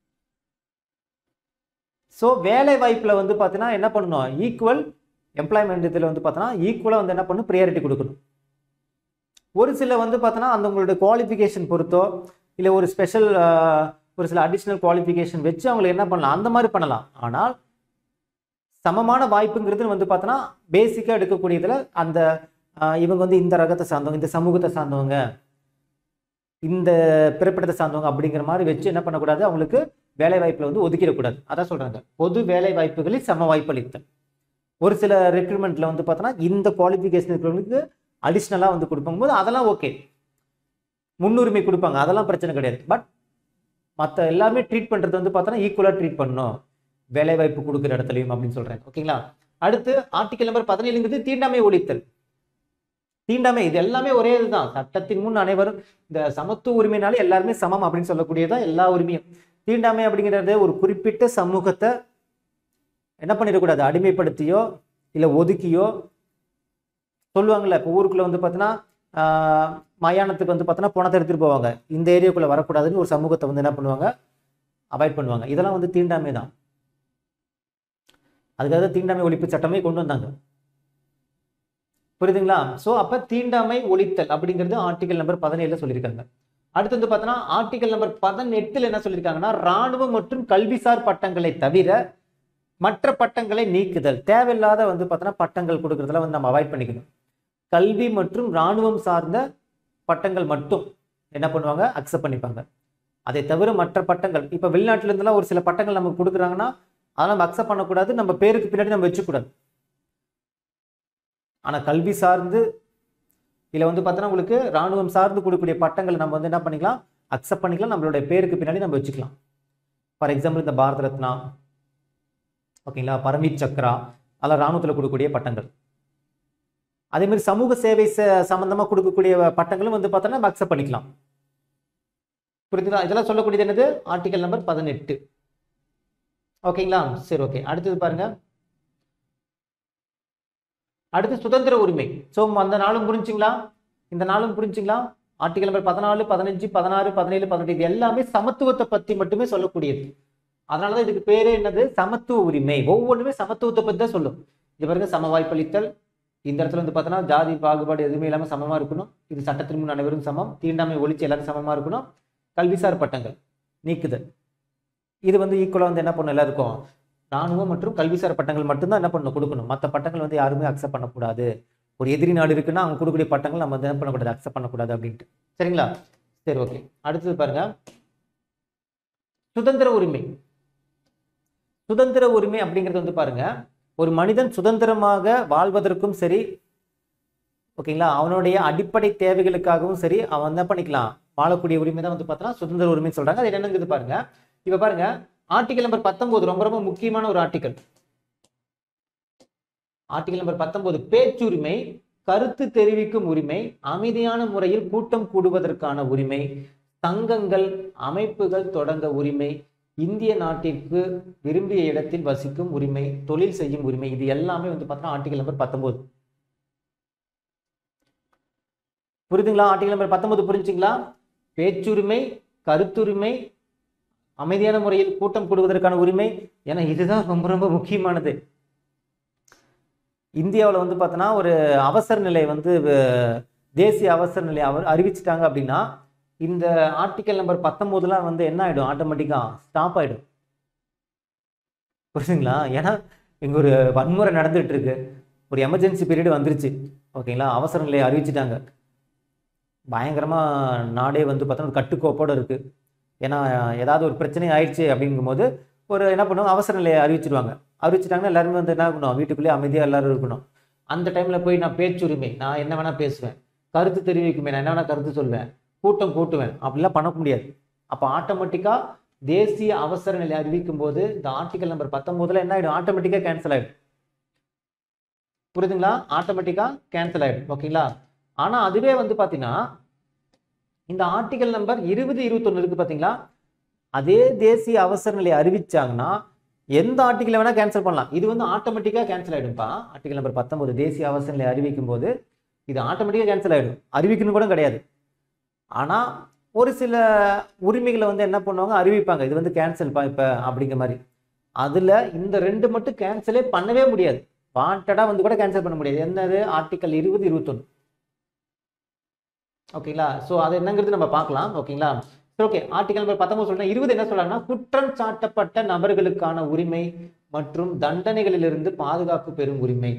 ஸோ வேலை வாய்ப்பில் வந்து பார்த்தீங்கன்னா என்ன பண்ணணும் ஈக்குவல் எம்ப்ளாய்மெண்ட் இதில் வந்து பார்த்தோன்னா ஈக்குவலாக வந்து என்ன பண்ணணும் ப்ரியாரிட்டி கொடுக்கணும் ஒரு சில வந்து பார்த்தோன்னா அந்த உங்களுடைய குவாலிஃபிகேஷன் பொறுத்தோ இல்லை ஒரு ஸ்பெஷல் ஒரு சில அடிஷ்னல் குவாலிஃபிகேஷன் வச்சு அவங்களை என்ன பண்ணலாம் அந்த மாதிரி பண்ணலாம் ஆனால் சமமான வாய்ப்புங்கிறது வந்து பார்த்தோன்னா பேசிக்காக எடுக்கக்கூடியதில் அந்த ஆஹ், இவங்க வந்து இந்த ரகத்தை சார்ந்தவங்க இந்த சமூகத்தை சார்ந்தவங்க இந்த பிறப்பிடத்தை சார்ந்தவங்க அப்படிங்கிற மாதிரி வச்சு என்ன பண்ணக்கூடாது அவங்களுக்கு வேலை வாய்ப்பில் வந்து ஒதுக்கிடக்கூடாது அதான் சொல்றாங்க பொது வேலை வாய்ப்புகளில் சம வாய்ப்பளித்தல் ஒரு சில ரெக்ரூட்மெண்ட்ல வந்து பார்த்தோன்னா இந்த குவாலிஃபிகேஷன் இருக்கிறவங்களுக்கு அடிஷ்னலாக வந்து கொடுப்பாங்க போது அதெல்லாம் ஓகே முன்னுரிமை கொடுப்பாங்க அதெல்லாம் பிரச்சனை கிடையாது பட் மற்ற எல்லாமே ட்ரீட் பண்ணுறது வந்து பார்த்தோன்னா ஈக்குவலாக ட்ரீட் பண்ணணும் வேலை வாய்ப்பு கொடுக்குற இடத்துலையும் அப்படின்னு சொல்றேன் ஓகேங்களா அடுத்து ஆர்டிக்கல் நம்பர் பதினேழுங்கிறது தீண்டாமை ஒழித்தல் தீண்டாமை இது எல்லாமே ஒரே இதுதான் சட்டத்தின் முன் அனைவரும் இந்த சமத்துவ உரிமைனாலே எல்லாருமே சமம் அப்படின்னு சொல்லக்கூடியதான் எல்லா உரிமையும் தீண்டாமை அப்படிங்கிறது ஒரு குறிப்பிட்ட சமூகத்தை என்ன பண்ணிடக்கூடாது அடிமைப்படுத்தியோ இல்லை ஒதுக்கியோ சொல்லுவாங்கல்ல இப்போ ஊருக்குள்ள வந்து பார்த்தீங்கன்னா மயானத்துக்கு வந்து பார்த்தோன்னா பணத்தை எடுத்துகிட்டு போவாங்க இந்த ஏரியாக்குள்ளே வரக்கூடாதுன்னு ஒரு சமூகத்தை வந்து என்ன பண்ணுவாங்க அவாய்ட் பண்ணுவாங்க இதெல்லாம் வந்து தீண்டாமை தான் அதுக்காக தான் தீண்டாமை ஒழிப்பு சட்டமே கொண்டு வந்தாங்க புரியுதுங்களா ஸோ அப்போ தீண்டாமை ஒழித்தல் அப்படிங்கிறது ஆர்டிகல் நம்பர் பதினேழுல சொல்லியிருக்காங்க அடுத்து வந்து பார்த்தோன்னா ஆர்டிகல் நம்பர் பதினெட்டுல என்ன சொல்லியிருக்காங்கன்னா ராணுவம் மற்றும் கல்விசார் பட்டங்களை தவிர மற்ற பட்டங்களை நீக்குதல் தேவையில்லாத வந்து பார்த்தோன்னா பட்டங்கள் கொடுக்கறதுல வந்து நம்ம அவாய்ட் பண்ணிக்கணும் கல்வி மற்றும் இராணுவம் சார்ந்த பட்டங்கள் மட்டும் என்ன பண்ணுவாங்க அக்செப்ட் பண்ணிப்பாங்க அதை தவிர மற்ற பட்டங்கள் இப்போ வெளிநாட்டுல இருந்தெல்லாம் ஒரு சில பட்டங்கள் நமக்கு கொடுக்குறாங்கன்னா அதெல்லாம் நம்ம அக்செப்ட் பண்ணக்கூடாது நம்ம பேருக்கு பின்னாடி நம்ம வச்சுக்கூடாது ஆனால் கல்வி சார்ந்து இதில் வந்து பார்த்தோன்னா உங்களுக்கு இராணுவம் சார்ந்து கொடுக்கக்கூடிய பட்டங்களை நம்ம வந்து என்ன பண்ணிக்கலாம் அக்செப்ட் பண்ணிக்கலாம் நம்மளுடைய பேருக்கு பின்னாடி நம்ம வச்சுக்கலாம் ஃபார் எக்ஸாம்பிள் இந்த பாரத ரத்னா ஓகேங்களா பரமீத் சக்ரா அதெல்லாம் இராணுவத்தில் கொடுக்கக்கூடிய பட்டங்கள் அதே மாதிரி சமூக சேவை ச- சம்பந்தமா கொடுக்கக்கூடிய பட்டங்களும் வந்து பார்த்தோன்னா நம்ம அக்செப்ட் பண்ணிக்கலாம் புரியுதுங்களா இதெல்லாம் சொல்லக்கூடியது என்னது ஆர்டிகல் நம்பர் பதினெட்டு ஓகேங்களா சரி ஓகே அடுத்தது பாருங்க அடுத்து சுதந்திர உரிமை ஸோ அந்த நாளும் புரிஞ்சுங்களா இந்த நாளும் புரிஞ்சுங்களா ஆர்டிகல் நம்பர் பதினாலு பதினஞ்சு பதினாறு பதினேழு பதினெட்டு இது எல்லாமே சமத்துவத்தை பத்தி மட்டுமே சொல்லக்கூடியது அதனாலதான் இதுக்கு பேரே என்னது சமத்துவ உரிமை ஒவ்வொன்றுமே சமத்துவத்தை பத்தி தான் சொல்லும் இது பாருங்க சம வாய்ப்பளித்தல் இந்த இடத்துல வந்து பார்த்தோன்னா ஜாதி பாகுபாடு எதுவுமே இல்லாம சமமா இருக்கணும் இது சட்டத்தின் முன் அனைவரும் சமம் தீண்டாமை ஒழிச்சு எல்லாரும் சமமா இருக்கணும் கல்விசார் பட்டங்கள் நீக்குதல் இது வந்து ஈக்குவலாக வந்து என்ன பண்ணும் எல்லாருக்கும் ராணுவம் மற்றும் கல்விசார் பட்டங்கள் மட்டும்தான் என்ன பண்ணணும் கொடுக்கணும் மற்ற பட்டங்கள் வந்து யாருமே அக்செப்ட் பண்ணக்கூடாது ஒரு எதிரி நாடு இருக்குன்னா அவங்க கொடுக்கக்கூடிய பட்டங்கள் நம்ம வந்து என்ன பண்ணக்கூடாது அக்செப்ட் பண்ணக்கூடாது அப்படின்ட்டு சரிங்களா சரி ஓகே அடுத்தது பாருங்க சுதந்திர உரிமை சுதந்திர உரிமை அப்படிங்கிறது வந்து பாருங்க ஒரு மனிதன் சுதந்திரமாக வாழ்வதற்கும் சரி ஓகேங்களா அவனுடைய அடிப்படை தேவைகளுக்காகவும் சரி அவன் என்ன பண்ணிக்கலாம் வாழக்கூடிய உரிமை தான் வந்து பார்த்தோன்னா சுதந்திர உரிமைன்னு சொல்றாங்க அது என்னங்கிறது பாருங்க இப்ப பாருங்க ஆர்டிகல் நம்பர் பத்தொன்பது ரொம்ப ரொம்ப முக்கியமான ஒரு ஆர்டிகல் ஆர்டிகல் நம்பர் பத்தொன்பது பேச்சுரிமை கருத்து தெரிவிக்கும் உரிமை அமைதியான முறையில் கூட்டம் கூடுவதற்கான உரிமை சங்கங்கள் அமைப்புகள் தொடங்க உரிமை இந்திய நாட்டிற்கு விரும்பிய இடத்தில் வசிக்கும் உரிமை தொழில் செய்யும் உரிமை இது எல்லாமே வந்து பார்த்தோன்னா ஆர்டிகல் நம்பர் பத்தொன்பது புரியுதுங்களா ஆர்டிகல் நம்பர் பத்தொன்பது புரிஞ்சுங்களா பேச்சுரிமை கருத்துரிமை அமைதியான முறையில் கூட்டம் கூடுவதற்கான உரிமை ஏன்னா இதுதான் ரொம்ப ரொம்ப முக்கியமானது இந்தியாவில் வந்து பார்த்தோன்னா ஒரு அவசர நிலை வந்து அஹ், தேசிய அவசர நிலை அவர் அறிவிச்சிட்டாங்க அப்படின்னா இந்த ஆர்டிக்கல் நம்பர் பத்தொம்போதுலாம் வந்து என்ன ஆகிடும் ஆட்டோமேட்டிக்காக ஸ்டாப் ஆகிடும் புரியுதுங்களா ஏன்னா இங்கே ஒரு வன்முறை நடந்துட்டு இருக்கு ஒரு எமர்ஜென்சி பீரியட் வந்துருச்சு ஓகேங்களா அவசர நிலையை அறிவிச்சிட்டாங்க பயங்கரமாக நாடே வந்து பார்த்தோன்னா ஒரு கட்டுக்கோப்போடு இருக்குது ஏன்னா ஏதாவது ஒரு பிரச்சனை ஆயிடுச்சு அப்படிங்கும்போது ஒரு என்ன பண்ணுவாங்க அவசர நிலையை அறிவிச்சிருவாங்க அறிவிச்சிட்டாங்கன்னா எல்லாருமே வந்து என்ன பண்ணணும் வீட்டுக்குள்ளேயே அமைதியாக எல்லாரும் இருக்கணும் அந்த டைமில் போய் நான் பேச்சுரிமை நான் என்ன வேணால் பேசுவேன் கருத்து தெரிவிக்குமே நான் என்ன வேணால் கருத்து சொல்வேன் கூட்டம் கூட்டுவேன் அப்படிலாம் பண்ண முடியாது அப்போ ஆட்டோமேட்டிக்காக தேசிய அவசர நிலை அறிவிக்கும் போது இந்த ஆர்டிகல் நம்பர் பத்தொம்போதுல என்ன ஆகிடும் ஆட்டோமேட்டிக்காக கேன்சல் ஆகிடும் புரியுதுங்களா ஆட்டோமேட்டிக்காக கேன்சல் ஆகிடும் ஓகேங்களா ஆனால் அதுவே வந்து பார்த்தீங்கன்னா இந்த ஆர்டிகல் நம்பர் இருபது இருபத்தொன்று இருக்கு பார்த்தீங்களா அதே தேசிய அவசர நிலை அறிவிச்சாங்கன்னா எந்த ஆர்டிக்கலை வேணால் கேன்சல் பண்ணலாம் இது வந்து ஆட்டோமேட்டிக்காக கேன்சல் ஆகிடும்ப்பா ஆர்டிகல் நம்பர் பத்தொன்பது தேசிய அவசர நிலை அறிவிக்கும் போது இது ஆட்டோமேட்டிக்காக கேன்சல் ஆகிடும் அறிவிக்கணும் கூட கிடையாது ஆனால் ஒரு சில உரிமைகளை வந்து என்ன பண்ணுவாங்க அறிவிப்பாங்க இது வந்து கேன்சல் பா இப்போ அப்படிங்கிற மாதிரி அதில் இந்த ரெண்டு மட்டும் கேன்சலே பண்ணவே முடியாது வாண்டடாக வந்து கூட கேன்சல் பண்ண முடியாது என்னது ஆர்டிக்கல் இருபது இருபத்தொன்று ஓகேங்களா ஸோ அது என்னங்கிறது நம்ம பார்க்கலாம் ஓகேங்களா சரி ஓகே ஆர்டிகல் நம்பர் பத்தொன்பது சொல்றேன் இருபது என்ன சொல்றாங்கன்னா குற்றம் சாட்டப்பட்ட நபர்களுக்கான உரிமை மற்றும் தண்டனைகளிலிருந்து பாதுகாப்பு பெறும் உரிமை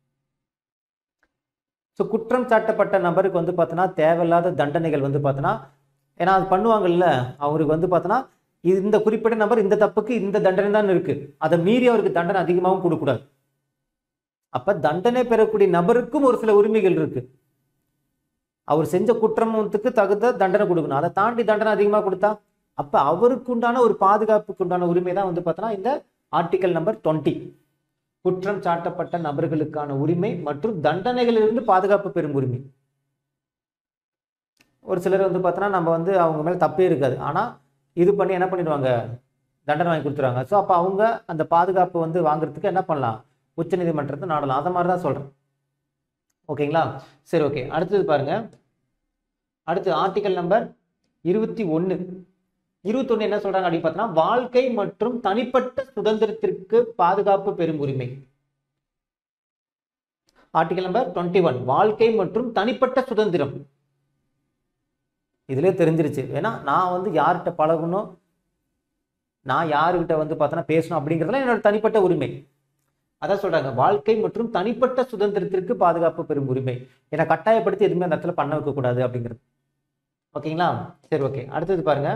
ஸோ குற்றம் சாட்டப்பட்ட நபருக்கு வந்து பார்த்தோன்னா தேவையில்லாத தண்டனைகள் வந்து பார்த்தோன்னா ஏன்னா அது பண்ணுவாங்கல்ல அவருக்கு வந்து பார்த்தோன்னா இந்த குறிப்பிட்ட நபர் இந்த தப்புக்கு இந்த தண்டனை தான் இருக்கு அதை மீறி அவருக்கு தண்டனை அதிகமாகவும் கொடுக்கக்கூடாது அப்ப தண்டனை பெறக்கூடிய நபருக்கும் ஒரு சில உரிமைகள் இருக்கு அவர் செஞ்ச குற்றமத்துக்கு தகுந்த தண்டனை கொடுக்கணும் அதை தாண்டி தண்டனை அதிகமாக கொடுத்தா அப்ப அவருக்கு உண்டான ஒரு பாதுகாப்புக்கு உண்டான உரிமை தான் வந்து பார்த்தோன்னா இந்த ஆர்டிக்கல் நம்பர் டுவெண்ட்டி குற்றம் சாட்டப்பட்ட நபர்களுக்கான உரிமை மற்றும் தண்டனைகளிலிருந்து பாதுகாப்பு பெறும் உரிமை ஒரு சிலர் வந்து பார்த்தோன்னா நம்ம வந்து அவங்க மேலே தப்பே இருக்காது ஆனால் இது பண்ணி என்ன பண்ணிடுவாங்க தண்டனை வாங்கி கொடுத்துருவாங்க ஸோ அப்போ அவங்க அந்த பாதுகாப்பு வந்து வாங்குறதுக்கு என்ன பண்ணலாம் உச்சநீதிமன்றத்தை நாடலாம் அதை மாதிரி தான் சொல்கிறேன் ஓகேங்களா சரி ஓகே அடுத்தது பாருங்க அடுத்து ஆர்டிகல் நம்பர் இருபத்தி ஒன்று இருபத்தொன்று என்ன சொல்றாங்க அப்படின்னு பார்த்தோன்னா வாழ்க்கை மற்றும் தனிப்பட்ட சுதந்திரத்திற்கு பாதுகாப்பு பெறும் உரிமை ஆர்டிகல் நம்பர் டுவெண்ட்டி ஒன் வாழ்க்கை மற்றும் தனிப்பட்ட சுதந்திரம் இதுலயே தெரிஞ்சிருச்சு ஏன்னா நான் வந்து யார்கிட்ட பழகணும் நான் யாருக்கிட்ட வந்து பார்த்தோன்னா பேசணும் அப்படிங்கிறதுலாம் என்னோட தனிப்பட்ட உரிமை அதான் சொல்றாங்க வாழ்க்கை மற்றும் தனிப்பட்ட சுதந்திரத்திற்கு பாதுகாப்பு பெறும் உரிமை என்னை கட்டாயப்படுத்தி எதுவுமே அந்த இடத்துல பண்ண வைக்க கூடாது அப்படிங்கிறது ஓகேங்களா சரி ஓகே அடுத்தது பாருங்க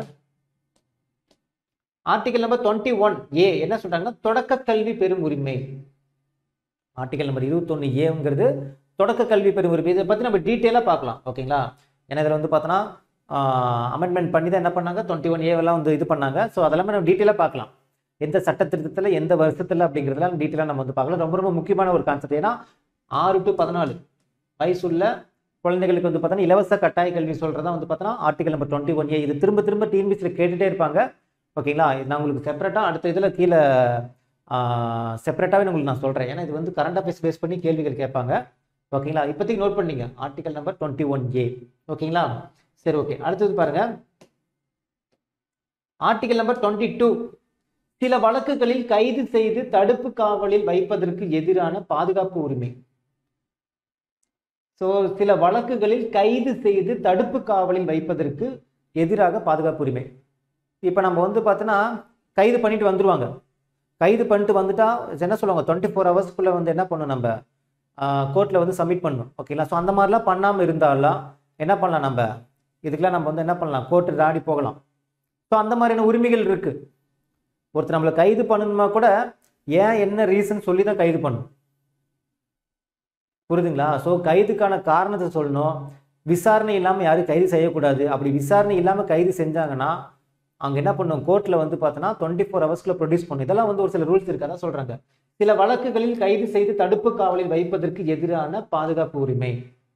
article number twenty one A என்ன சொல்றாங்கன்னா தொடக்க கல்வி பெறும் உரிமை ஆர்டிகல் நம்பர் இருபத்தொன்னு ஏங்கிறது தொடக்க கல்வி பெறும் உரிமை இதை பற்றி நம்ம டீட்டெயிலாக பார்க்கலாம் ஓகேங்களா ஏன்னா இதில் வந்து பார்த்தோன்னா அமெண்ட்மெண்ட் பண்ணி தான் என்ன பண்ணாங்க டுவெண்ட்டி ஒன் ஏவெல்லாம் வந்து இது பண்ணாங்க ஸோ அதெல்லாமே நம்ம டீட்டெயிலாக பார்க்கலாம் எந்த சட்ட திருத்தத்தில் எந்த வருஷத்தில் அப்படிங்கிறதுலாம் டீட்டெயிலாக நம்ம வந்து பார்க்கலாம் ரொம்ப ரொம்ப முக்கியமான ஒரு கான்செப்ட் ஏன்னா ஆறு டு பதினாலு வயசுள்ள குழந்தைகளுக்கு வந்து பார்த்தோன்னா இலவச கட்டாய கல்வி சொல்கிறதா வந்து பார்த்தோன்னா article number twenty one A இது திரும்ப திரும்ப டிஎன்பிசியில் கேட்டுகிட்டே இருப்பாங்க ஓகேங்களா இது நான் உங்களுக்கு செப்பரேட்டாக அடுத்த இதில் கீழே செப்பரேட்டாகவே உங்களுக்கு நான் சொல்கிறேன் ஏன்னா இது வந்து கரண்ட் அஃபேர்ஸ் பேஸ் பண்ணி கேள்விகள் கேட்பாங்க ஓகேங்களா இப்போதைக்கு நோட் பண்ணீங்க article number twenty one A ஓகேங்களா சரி ஓகே அடுத்தது பாருங்க ஆர்டிகல் நம்பர் டுவெண்ட்டி டூ சில வழக்குகளில் கைது செய்து தடுப்பு காவலில் வைப்பதற்கு எதிரான பாதுகாப்பு உரிமை ஸோ சில வழக்குகளில் கைது செய்து தடுப்பு காவலில் வைப்பதற்கு எதிராக பாதுகாப்பு உரிமை இப்போ நம்ம வந்து பார்த்தோன்னா கைது பண்ணிட்டு வந்துருவாங்க கைது பண்ணிட்டு வந்துட்டா என்ன சொல்லுவாங்க டுவெண்ட்டி ஃபோர் ஹவர்ஸ்க்குள்ளே வந்து என்ன பண்ணணும் நம்ம கோர்ட்டில் வந்து சப்மிட் பண்ணணும் ஓகேங்களா ஸோ அந்த மாதிரிலாம் பண்ணாமல் இருந்தாலாம் என்ன பண்ணலாம் நம்ம இதுக்கெல்லாம் நம்ம வந்து என்ன பண்ணலாம் கோர்ட்டு நாடி போகலாம் ஸோ அந்த மாதிரியான உரிமைகள் இருக்குது ஒருத்தர் நம்மளை கைது பண்ணணுமா கூட ஏன் என்ன ரீசன் சொல்லி தான் கைது பண்ணணும் புரியுதுங்களா ஸோ கைதுக்கான காரணத்தை சொல்லணும் விசாரணை இல்லாமல் யாரும் கைது செய்யக்கூடாது அப்படி விசாரணை இல்லாமல் கைது செஞ்சாங்கன்னா அங்கே என்ன பண்ணும் கோர்ட்டில் வந்து பார்த்தோன்னா டுவெண்ட்டி ஃபோர் ஹவர்ஸ்க்குள்ள ப்ரொடியூஸ் பண்ணும் இதெல்லாம் வந்து ஒரு சில ரூல்ஸ் இருக்கதான் சொல்கிறாங்க சில வழக்குகளில் கைது செய்து தடுப்பு காவலில் வைப்பதற்கு எதிரான பாதுகாப்பு உரிமை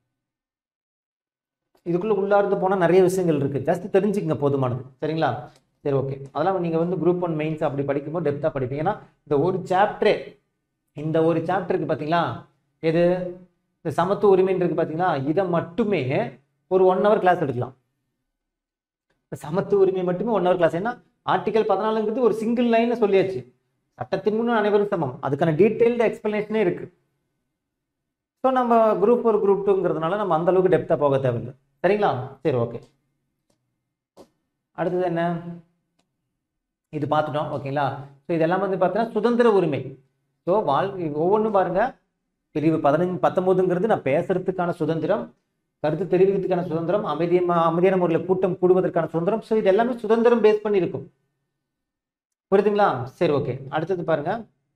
இதுக்குள்ள உள்ளார்ந்து போனால் நிறைய விஷயங்கள் இருக்குது ஜஸ்ட் தெரிஞ்சுக்கங்க போதுமானது சரிங்களா சரி ஓகே அதெல்லாம் நீங்கள் வந்து குரூப் ஒன் மெயின்ஸ் அப்படி படிக்கும்போது டெப்த்தாக படிப்பீங்க ஏன்னா இந்த ஒரு சாப்டரே இந்த ஒரு சாப்டருக்கு பார்த்தீங்களா எது இந்த சமத்துவ உரிமைன்னு இருக்கு பார்த்தீங்களா இதை மட்டுமே ஒரு ஒன் ஹவர் கிளாஸ் எடுக்கலாம் சமத்துவ உரிமை மட்டுமே ஒன் ஹவர் கிளாஸ் ஏன்னா ஆர்டிகல் பதினாலுங்கிறது ஒரு சிங்கிள் லைன்ல சொல்லியாச்சு சட்டத்தின் முன்னும் அனைவரும் சமம் அதுக்கான டீட்டெயில்டு எக்ஸ்பிளனேஷனே இருக்கு ஸோ நம்ம குரூப் ஒரு குரூப் டூங்கிறதுனால நம்ம அந்த அளவுக்கு டெப்த்தாக போக தேவையில்லை சரிங்களா சரி ஓகே அடுத்தது என்ன இது பார்த்துட்டோம் ஓகேங்களா ஸோ இதெல்லாம் வந்து பார்த்தீங்கன்னா சுதந்திர உரிமை ஸோ வாழ்க்கை ஒவ்வொன்றும் பாருங்க பிரிவு பதினஞ்சு பத்தொம்போதுங்கிறது நான் பேசுறதுக்கான சுதந்திரம் கருத்து தெரிவிக்கிறதுக்கான சுதந்திரம் அமைதியமா அமைதியான முறையில் கூட்டம் கூடுவதற்கான சுதந்திரம் ஸோ இது எல்லாமே சுதந்திரம் பேஸ் பண்ணி இருக்கும் புரியுதுங்களா சரி ஓகே அடுத்தது பாருங்க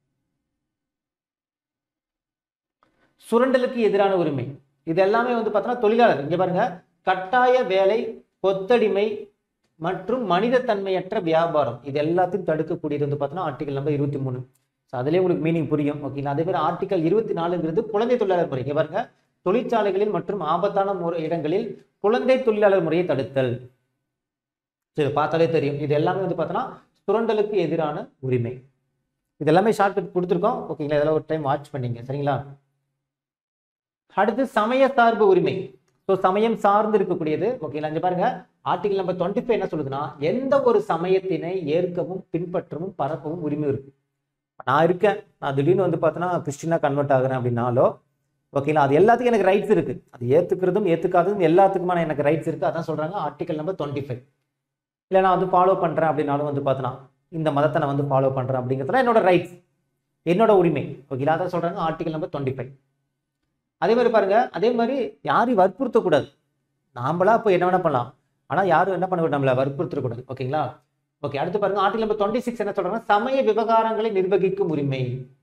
சுரண்டலுக்கு எதிரான உரிமை இது எல்லாமே வந்து பார்த்தோன்னா தொழிலாளர் இங்க பாருங்க கட்டாய வேலை கொத்தடிமை மற்றும் மனிதத்தன்மையற்ற வியாபாரம் இது எல்லாத்தையும் தடுக்கக்கூடியது வந்து பார்த்தோன்னா ஆர்டிகல் நம்பர் இருபத்தி மூணு ஸோ அதுலேயே உங்களுக்கு மீனிங் புரியும் ஓகேங்களா அதே மாதிரி ஆர்டிகல் இருபத்தி நாலுங்கிறது குழந்தை தொழிலாளர் முறை இங்க பாருங்க தொழிற்சாலைகளில் மற்றும் ஆபத்தான முறை இடங்களில் குழந்தை தொழிலாளர் முறையை தடுத்தல் சரி பார்த்தாலே தெரியும் இது எல்லாமே வந்து பார்த்தோன்னா சுரண்டலுக்கு எதிரான உரிமை இது எல்லாமே ஷார்ட்கட் கொடுத்துருக்கோம் ஓகேங்களா இதெல்லாம் ஒரு டைம் வாட்ச் பண்ணீங்க சரிங்களா அடுத்து சமய சார்பு உரிமை ஸோ சமயம் சார்ந்து இருக்கக்கூடியது ஓகேங்களா இங்க பாருங்க ஆர்டிகல் நம்பர் டுவெண்ட்டி ஃபைவ் என்ன சொல்லுதுன்னா எந்த ஒரு சமயத்தினை ஏற்கவும் பின்பற்றவும் பரப்பவும் உரிமை இருக்கு நான் இருக்கேன் நான் திடீர்னு வந்து பார்த்தோன்னா கிறிஸ்டினா கன்வெர்ட் ஆகுறேன் அப்படின்னாலோ ஓகேங்களா அது எல்லாத்துக்கும் எனக்கு ரைட்ஸ் இருக்கு அது ஏத்துக்கிறதும் ஏத்துக்காததும் எல்லாத்துக்குமான எனக்கு ரைட்ஸ் இருக்கு அதான் சொல்றாங்க ஆர்டிகல் நம்பர் டுவெண்ட்டி ஃபைவ் இல்லை நான் வந்து ஃபாலோ பண்றேன் அப்படின்னாலும் வந்து பார்த்தோன்னா இந்த மதத்தை நான் வந்து ஃபாலோ பண்றேன் அப்படிங்கிறதுலாம் என்னோட ரைட்ஸ் என்னோட உரிமை ஓகேங்களா அதான் சொல்றாங்க ஆர்டிகல் நம்பர் டுவெண்ட்டி ஃபைவ் அதே மாதிரி பாருங்க அதே மாதிரி யாரையும் வற்புறுத்தக்கூடாது நாமளா இப்போ என்ன வேணா பண்ணலாம் ஆனால் யாரும் என்ன பண்ணக்கூடாது நம்மளை வற்புறுத்தக்கூடாது ஓகேங்களா ஓகே அடுத்து பாருங்க ஆர்டிகல் நம்பர் டுவெண்ட்டி சிக்ஸ் என்ன சொல்றாங்கன்னா சமய விவகாரங்களை நிர்வகிக்கும் உரிமை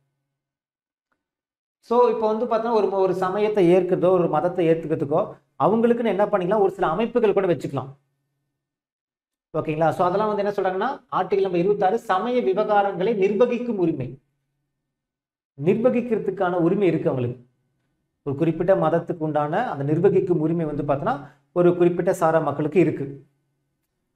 ஸோ இப்போ வந்து பார்த்தோன்னா ஒரு ஒரு சமயத்தை ஏற்கிறதோ ஒரு மதத்தை ஏற்றுக்கிறதுக்கோ அவங்களுக்குன்னு என்ன பண்ணிக்கலாம் ஒரு சில அமைப்புகள் கூட வச்சுக்கலாம் ஓகேங்களா ஸோ அதெல்லாம் வந்து என்ன சொல்றாங்கன்னா ஆர்டிகல் நம்பர் இருபத்தாறு சமய விவகாரங்களை நிர்வகிக்கும் உரிமை நிர்வகிக்கிறதுக்கான உரிமை இருக்கு அவங்களுக்கு ஒரு குறிப்பிட்ட மதத்துக்கு உண்டான அந்த நிர்வகிக்கும் உரிமை வந்து பார்த்தோன்னா ஒரு குறிப்பிட்ட சாரா மக்களுக்கு இருக்கு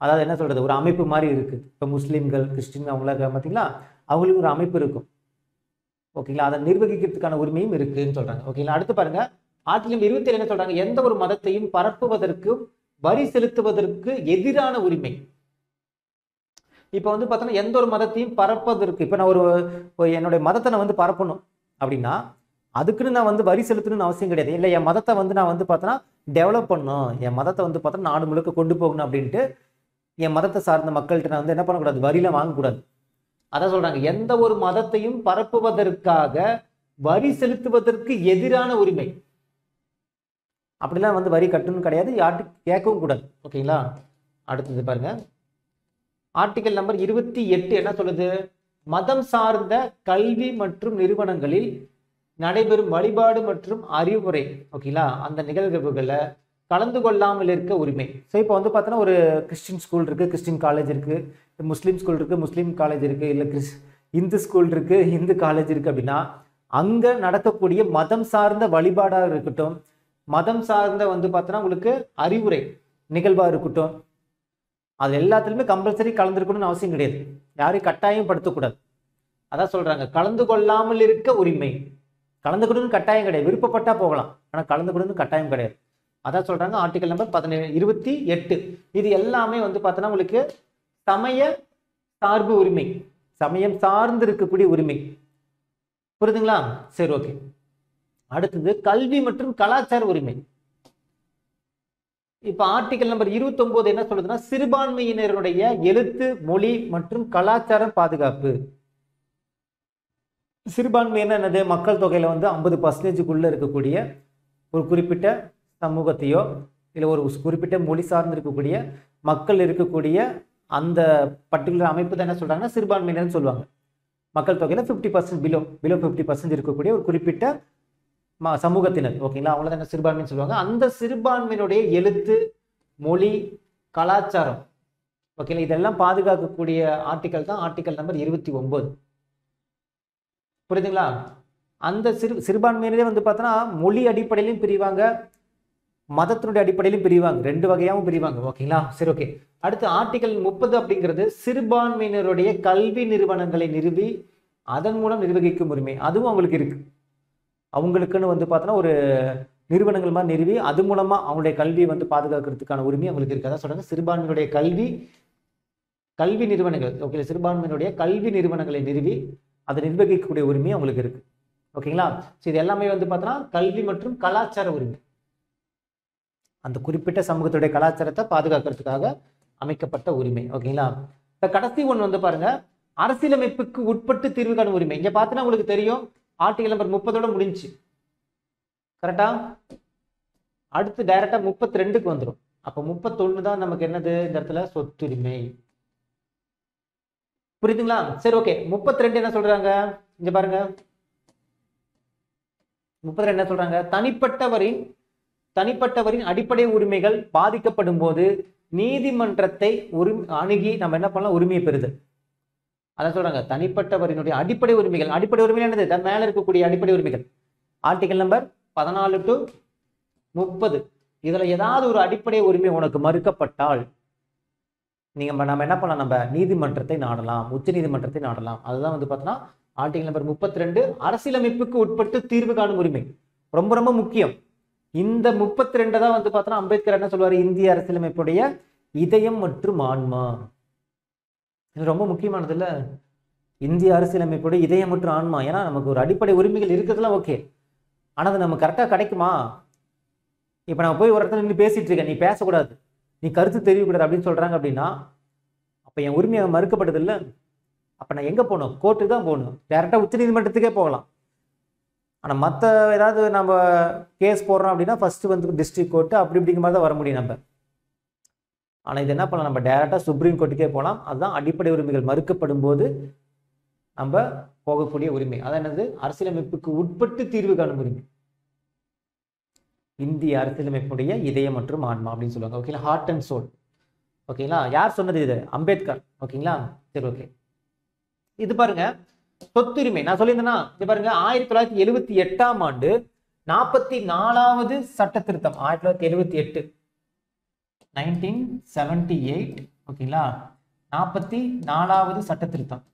அதாவது என்ன சொல்றது ஒரு அமைப்பு மாதிரி இருக்கு இப்போ முஸ்லீம்கள் கிறிஸ்டின் அவங்கள பார்த்தீங்களா அவங்களுக்கு ஒரு அமைப்பு இருக்கும் ஓகேங்களா அதை நிர்வகிக்கிறதுக்கான உரிமையும் இருக்குன்னு சொல்றாங்க ஓகேங்களா அடுத்து பாருங்க ஆர்டிகல் இருபத்தி ஏழு என்ன சொல்றாங்க எந்த ஒரு மதத்தையும் பரப்புவதற்கும் வரி செலுத்துவதற்கு எதிரான உரிமை இப்போ வந்து பார்த்தோன்னா எந்த ஒரு மதத்தையும் பரப்பதற்கு இப்போ நான் ஒரு இப்போ என்னுடைய மதத்தை நான் வந்து பரப்பணும் அப்படின்னா அதுக்குன்னு நான் வந்து வரி செலுத்தணும்னு அவசியம் கிடையாது இல்லை என் மதத்தை வந்து நான் வந்து பார்த்தோன்னா டெவலப் பண்ணணும் என் மதத்தை வந்து பார்த்தோன்னா நாடு முழுக்க கொண்டு போகணும் அப்படின்ட்டு என் மதத்தை சார்ந்த மக்கள்கிட்ட நான் வந்து என்ன பண்ணக்கூடாது வரியில வாங்கக்கூடாது அதான் சொல்றாங்க எந்த ஒரு மதத்தையும் பரப்புவதற்காக வரி செலுத்துவதற்கு எதிரான உரிமை அப்படிலாம் வந்து வரி கட்டணும் கிடையாது யார்ட்டு கேட்கவும் கூடாது ஓகேங்களா அடுத்தது பாருங்க ஆர்டிகல் நம்பர் இருபத்தி எட்டு என்ன சொல்லுது மதம் சார்ந்த கல்வி மற்றும் நிறுவனங்களில் நடைபெறும் வழிபாடு மற்றும் அறிவுரை ஓகேங்களா அந்த நிகழ்வுகளை கலந்து கொள்ளாமல் இருக்க உரிமை ஸோ இப்போ வந்து பார்த்தோன்னா ஒரு கிறிஸ்டின் ஸ்கூல் இருக்குது கிறிஸ்டின் காலேஜ் இருக்குது முஸ்லீம் ஸ்கூல் இருக்குது முஸ்லீம் காலேஜ் இருக்குது இல்லை கிறிஸ் இந்து ஸ்கூல் இருக்குது இந்து காலேஜ் இருக்குது அப்படின்னா அங்கே நடக்கக்கூடிய மதம் சார்ந்த வழிபாடாக இருக்கட்டும் மதம் சார்ந்த வந்து பார்த்தோன்னா உங்களுக்கு அறிவுரை நிகழ்வாக இருக்கட்டும் அது எல்லாத்துலேயுமே கம்பல்சரி கலந்துருக்கணும்னு அவசியம் கிடையாது யாரையும் கட்டாயம் படுத்தக்கூடாது அதான் சொல்கிறாங்க கலந்து கொள்ளாமல் இருக்க உரிமை கலந்துக்கணும்னு கட்டாயம் கிடையாது விருப்பப்பட்டா போகலாம் ஆனால் கலந்துக்கணும்னு கட்டாயம் கிடையாது அதான் சொல்றாங்க ஆர்டிகல் நம்பர் பதினேழு இருபத்தி எட்டு இது எல்லாமே வந்து பார்த்தோன்னா உங்களுக்கு சமய சார்பு உரிமை சமயம் சார்ந்து இருக்கக்கூடிய உரிமை புரியுதுங்களா சரி ஓகே அடுத்தது கல்வி மற்றும் கலாச்சார உரிமை இப்ப ஆர்டிகல் நம்பர் 29 என்ன சொல்லுதுன்னா சிறுபான்மையினருடைய எழுத்து மொழி மற்றும் கலாச்சாரம் பாதுகாப்பு சிறுபான்மையினர் என்னது மக்கள் தொகையில வந்து ஐம்பது பர்சன்டேஜுக்குள்ள இருக்கக்கூடிய ஒரு குறிப்பிட்ட சமூகத்தையோ இல்லை ஒரு குறிப்பிட்ட மொழி சார்ந்து இருக்கக்கூடிய மக்கள் இருக்கக்கூடிய அந்த பர்டிகுலர் அமைப்பு தான் என்ன சொல்றாங்கன்னா சிறுபான்மையினர்னு சொல்லுவாங்க மக்கள் தொகையில fifty percent below below fifty percent இருக்கக்கூடிய ஒரு குறிப்பிட்ட ம சமூகத்தினர் ஓகேங்களா அவங்கள தான் என்ன சிறுபான்மைன்னு சொல்லுவாங்க அந்த சிறுபான்மையினுடைய எழுத்து மொழி கலாச்சாரம் ஓகேங்களா இதெல்லாம் பாதுகாக்கக்கூடிய ஆர்டிக்கல் தான் ஆர்டிக்கல் நம்பர் இருபத்தி ஒன்பது புரியுதுங்களா அந்த சிறு சிறுபான்மையினரே வந்து பார்த்தோன்னா மொழி அடிப்படையிலும் பிரிவாங்க மதத்தினுடைய அடிப்படையிலும் பிரிவாங்க ரெண்டு வகையாகவும் பிரிவாங்க ஓகேங்களா சரி ஓகே அடுத்து ஆர்டிகல் முப்பது அப்படிங்கிறது சிறுபான்மையினருடைய கல்வி நிறுவனங்களை நிறுவி அதன் மூலம் நிர்வகிக்கும் உரிமை அதுவும் அவங்களுக்கு இருக்கு அவங்களுக்குன்னு வந்து பார்த்தோன்னா ஒரு நிறுவனங்கள் மாதிரி நிறுவி அது மூலமா அவங்களுடைய கல்வியை வந்து பாதுகாக்கிறதுக்கான உரிமை அவங்களுக்கு இருக்கு அதான் சொல்றாங்க சிறுபான்மையினுடைய கல்வி கல்வி நிறுவனங்கள் ஓகே சிறுபான்மையினுடைய கல்வி நிறுவனங்களை நிறுவி அதை நிர்வகிக்கக்கூடிய உரிமை அவங்களுக்கு இருக்கு ஓகேங்களா ஸோ இது எல்லாமே வந்து பார்த்தோன்னா கல்வி மற்றும் கலாச்சார உரிமை அந்த குறிப்பிட்ட சமூகத்துடைய கலாச்சாரத்தை பாதுகாக்கிறதுக்காக அமைக்கப்பட்ட உரிமை ஓகேங்களா இந்த கடைசி ஒன்று வந்து பாருங்க அரசியலமைப்புக்கு உட்பட்டு தீர்வு காணும் உரிமை இங்க பார்த்தீங்கன்னா உங்களுக்கு தெரியும் ஆர்டிகல் நம்பர் முப்பதோட முடிஞ்சு கரெக்டா அடுத்து டைரக்டா முப்பத்தி ரெண்டுக்கு வந்துடும் அப்போ முப்பத்தொன்னு தான் நமக்கு என்னது இந்த இடத்துல சொத்துரிமை புரியுதுங்களா சரி ஓகே முப்பத்தி ரெண்டு என்ன சொல்றாங்க இங்க பாருங்க முப்பத்தி ரெண்டு என்ன சொல்றாங்க தனிப்பட்டவரின் தனிப்பட்டவரின் அடிப்படை உரிமைகள் பாதிக்கப்படும் போது நீதிமன்றத்தை உரி அணுகி நம்ம என்ன பண்ணலாம் உரிமையை பெறுதல் அதான் சொல்றாங்க தனிப்பட்டவரினுடைய அடிப்படை உரிமைகள் அடிப்படை உரிமை என்னது தன் மேல இருக்கக்கூடிய அடிப்படை உரிமைகள் ஆர்டிகல் நம்பர் பதினாலு டு முப்பது இதுல ஏதாவது ஒரு அடிப்படை உரிமை உனக்கு மறுக்கப்பட்டால் நீங்க ம- நம்ம என்ன பண்ணலாம் நம்ம நீதிமன்றத்தை நாடலாம் உச்ச நீதிமன்றத்தை நாடலாம் அதுதான் வந்து பார்த்தோன்னா ஆர்டிகல் நம்பர் முப்பத்தி ரெண்டு அரசியலமைப்புக்கு உட்பட்டு தீர்வு காணும் உரிமை ரொம்ப ரொம்ப முக்கியம் இந்த முப்பத்தி ரெண்டு தான் வந்து பார்த்தோன்னா அம்பேத்கர் என்ன சொல்லுவாரு இந்திய அரசியலமைப்புடைய இதயம் மற்றும் ஆன்மா இது ரொம்ப முக்கியமானது இல்ல இந்திய அரசியலமைப்புடைய இதயம் மற்றும் ஆன்மா ஏன்னா நமக்கு ஒரு அடிப்படை உரிமைகள் இருக்கிறதுலாம் ஓகே ஆனா அது நம்ம கரெக்டாக கிடைக்குமா இப்போ நான் போய் ஒரு இடத்துல நின்று பேசிட்டு இருக்கேன் நீ பேசக்கூடாது நீ கருத்து தெரியக்கூடாது அப்படின்னு சொல்றாங்க அப்படின்னா அப்போ என் உரிமை மறுக்கப்பட்டது இல்லை அப்போ நான் எங்கே போகணும் கோர்ட்டுக்கு தான் போகணும் டேரெக்டாக உச்சநீதிமன்றத்துக்கே போகலாம் ஆனால் மற்ற ஏதாவது நம்ம கேஸ் போடுறோம் அப்படின்னா ஃபர்ஸ்ட் வந்து டிஸ்ட்ரிக்ட் கோர்ட்டு அப்படி இப்படிங்கிற மாதிரி தான் வர முடியும் நம்ம ஆனால் இது என்ன பண்ணலாம் நம்ம டேரெக்டாக சுப்ரீம் கோர்ட்டுக்கே போகலாம் அதுதான் அடிப்படை உரிமைகள் மறுக்கப்படும் போது நம்ம போகக்கூடிய உரிமை அதான் என்னது அரசியலமைப்புக்கு உட்பட்டு தீர்வு காணும் உரிமை இந்திய அரசியலமைப்புடைய இதயம் மற்றும் ஆன்மா அப்படின்னு சொல்லுவாங்க ஓகேங்களா ஹார்ட் அண்ட் சோல் ஓகேங்களா யார் சொன்னது இது அம்பேத்கர் ஓகேங்களா சரி ஓகே இது பாருங்க சொத்துரிமை நான் சொல்லியிருந்தேன்னா இது பாருங்க ஆயிரத்தி தொள்ளாயிரத்தி எழுபத்தி எட்டாம் ஆண்டு நாற்பத்தி நாலாவது சட்ட திருத்தம் ஆயிரத்தி தொள்ளாயிரத்தி எழுபத்தி எட்டு நைன்டீன் செவன்டி எயிட் ஓகேங்களா நாற்பத்தி நாலாவது சட்ட திருத்தம்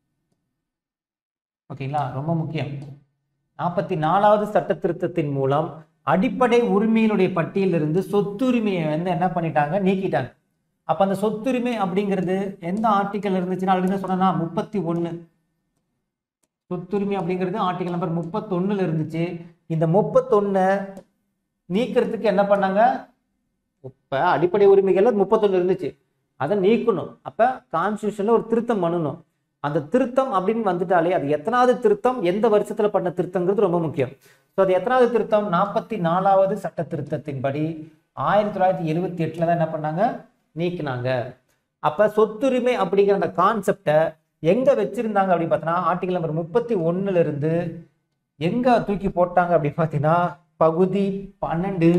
ஓகேங்களா ரொம்ப முக்கியம் நாற்பத்தி நாலாவது சட்ட திருத்தத்தின் மூலம் அடிப்படை உரிமையினுடைய பட்டியலிருந்து சொத்துரிமையை வந்து என்ன பண்ணிட்டாங்க நீக்கிட்டாங்க அப்ப அந்த சொத்துரிமை அப்படிங்கிறது எந்த ஆர்டிக்கல் இருந்துச்சுன்னா ஆல்ரெடி சொன்னா முப்பத்தி ஒன்று சொத்துரிமை அப்படிங்கிறது ஆர்டிகல் நம்பர் முப்பத்தொன்னுல இருந்துச்சு இந்த முப்பத்தொன்னை நீக்கிறதுக்கு என்ன பண்ணாங்க இப்போ அடிப்படை உரிமைகள்ல முப்பத்தொன்று இருந்துச்சு அதை நீக்கணும் அப்போ கான்ஸ்டியூஷனில் ஒரு திருத்தம் பண்ணணும் அந்த திருத்தம் அப்படின்னு வந்துட்டாலே அது எத்தனாவது திருத்தம் எந்த வருஷத்தில் பண்ண திருத்தங்கிறது ரொம்ப முக்கியம் ஸோ அது எத்தனாவது திருத்தம் நாற்பத்தி நாலாவது சட்ட திருத்தத்தின்படி ஆயிரத்தி தொள்ளாயிரத்தி எழுவத்தி எட்டில் தான் என்ன பண்ணாங்க நீக்கினாங்க அப்போ சொத்துரிமை அப்படிங்கிற அந்த கான்செப்டை எங்கே வச்சிருந்தாங்க அப்படின்னு பார்த்தோன்னா ஆர்டிகல் நம்பர் முப்பத்தி ஒன்றுல இருந்து எங்கே தூக்கி போட்டாங்க அப்படின்னு பார்த்தீங்கன்னா பகுதி பன்னெண்டு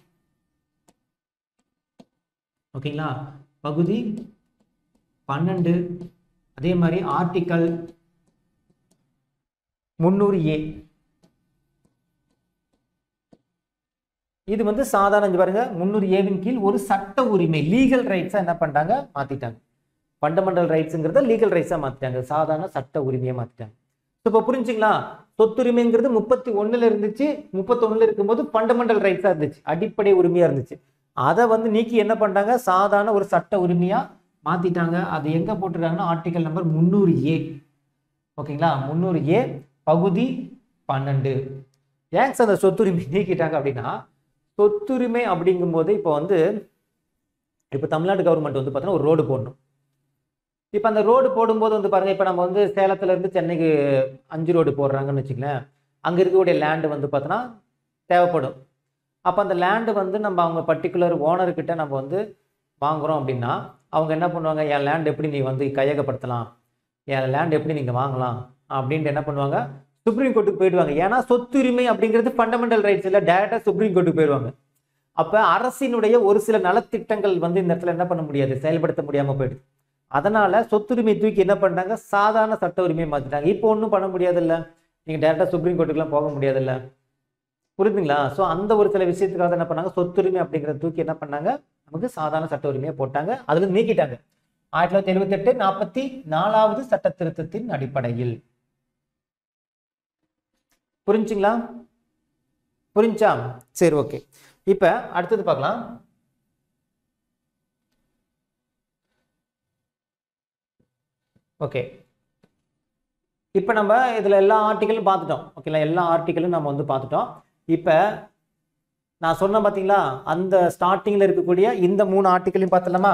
ஓகேங்களா பகுதி பன்னெண்டு அதே மாதிரி ஆர்டிக்கல் முந்நூறு ஏ இது வந்து சாதாரண இங்க பாருங்க முந்நூறு ஏவின் கீழ் ஒரு சட்ட உரிமை லீகல் ரைட்ஸா என்ன பண்ணிட்டாங்க மாத்திட்டாங்க ஃபண்டமெண்டல் ரைட்ஸுங்கிறத லீகல் ரைட்ஸா மாத்திட்டாங்க சாதாரண சட்ட உரிமையை மாத்திட்டாங்க இப்போ புரிஞ்சுங்களா சொத்துரிமைங்கிறது முப்பத்தி ஒண்ணுல இருந்துச்சு முப்பத்தொன்னுல இருக்கும்போது ஃபண்டமெண்டல் ரைட்ஸா இருந்துச்சு அடிப்படை உரிமையா இருந்துச்சு அதை வந்து நீக்கி என்ன பண்ணிட்டாங்க சாதாரண ஒரு சட்ட உரிமையா மாத்திட்டாங்க அது எங்க போட்டிருக்காங்கன்னா ஆர்டிகல் நம்பர் முந்நூறு ஏ ஓகேங்களா முந்நூறு ஏ பகுதி பன்னெண்டு ஏன் சார் அந்த சொத்துரிமை நீக்கிட்டாங்க அப்படின்னா சொத்துரிமை அப்படிங்கும்போது இப்போ வந்து இப்போ தமிழ்நாடு கவர்மெண்ட் வந்து பார்த்தீங்கன்னா ஒரு ரோடு போடணும் இப்போ அந்த ரோடு போடும்போது வந்து பாருங்க இப்போ நம்ம வந்து சேலத்துல இருந்து சென்னைக்கு அஞ்சு ரோடு போடுறாங்கன்னு வச்சுங்களேன் அங்கே இருக்கக்கூடிய லேண்டு வந்து பார்த்தோன்னா தேவைப்படும் அப்போ அந்த லேண்டு வந்து நம்ம அவங்க பர்டிகுலர் ஓனர்கிட்ட நம்ம வந்து வாங்குறோம் அப்படின்னா அவங்க என்ன பண்ணுவாங்க என் லேண்ட் எப்படி நீ வந்து கையகப்படுத்தலாம் என் லேண்ட் எப்படி நீங்கள் வாங்கலாம் அப்படின்ட்டு என்ன பண்ணுவாங்க சுப்ரீம் கோர்ட்டுக்கு போயிடுவாங்க ஏன்னா சொத்துரிமை அப்படிங்கிறது ஃபண்டமெண்டல் ரைட்ஸ் இல்லை டேரெக்டாக சுப்ரீம் கோர்ட்டுக்கு போயிடுவாங்க அப்போ அரசினுடைய ஒரு சில நலத்திட்டங்கள் வந்து இந்த இடத்துல என்ன பண்ண முடியாது செயல்படுத்த முடியாமல் போயிடுது அதனால சொத்துரிமை தூக்கி என்ன பண்ணாங்க சாதாரண சட்ட உரிமையை மாற்றிட்டாங்க இப்போ ஒன்றும் பண்ண முடியாதுல்ல நீங்கள் டேரெக்டாக சுப்ரீம் கோர்ட்டுக்குலாம் போக முடியாதுல்ல புரியுதுங்களா ஸோ அந்த ஒரு சில விஷயத்துக்காக என்ன பண்ணாங்க சொத்துரிமை அப்படிங்கிறத தூக்கி என்ன பண்ணாங்க நமக்கு சாதாரண சட்ட உரிமையை போட்டாங்க அதுல நீக்கிட்டாங்க ஆயிரத்தி தொள்ளாயிரத்தி எழுபத்தி எட்டு நாற்பத்தி நாலாவது சட்ட திருத்தத்தின் அடிப்படையில் புரிஞ்சுங்களா புரிஞ்சா சரி ஓகே இப்ப அடுத்தது பார்க்கலாம் ஓகே இப்போ நம்ம இதில் எல்லா ஆர்டிக்கலும் பார்த்துட்டோம் ஓகேங்களா எல்லா ஆர்டிக்கலும் நம்ம வந்து பார்த்துட்டோம் இப்போ நான் சொன்னேன் பார்த்தீங்களா அந்த ஸ்டார்டிங்கில் இருக்கக்கூடிய இந்த மூணு ஆர்டிக்கலையும் பார்த்துடலாமா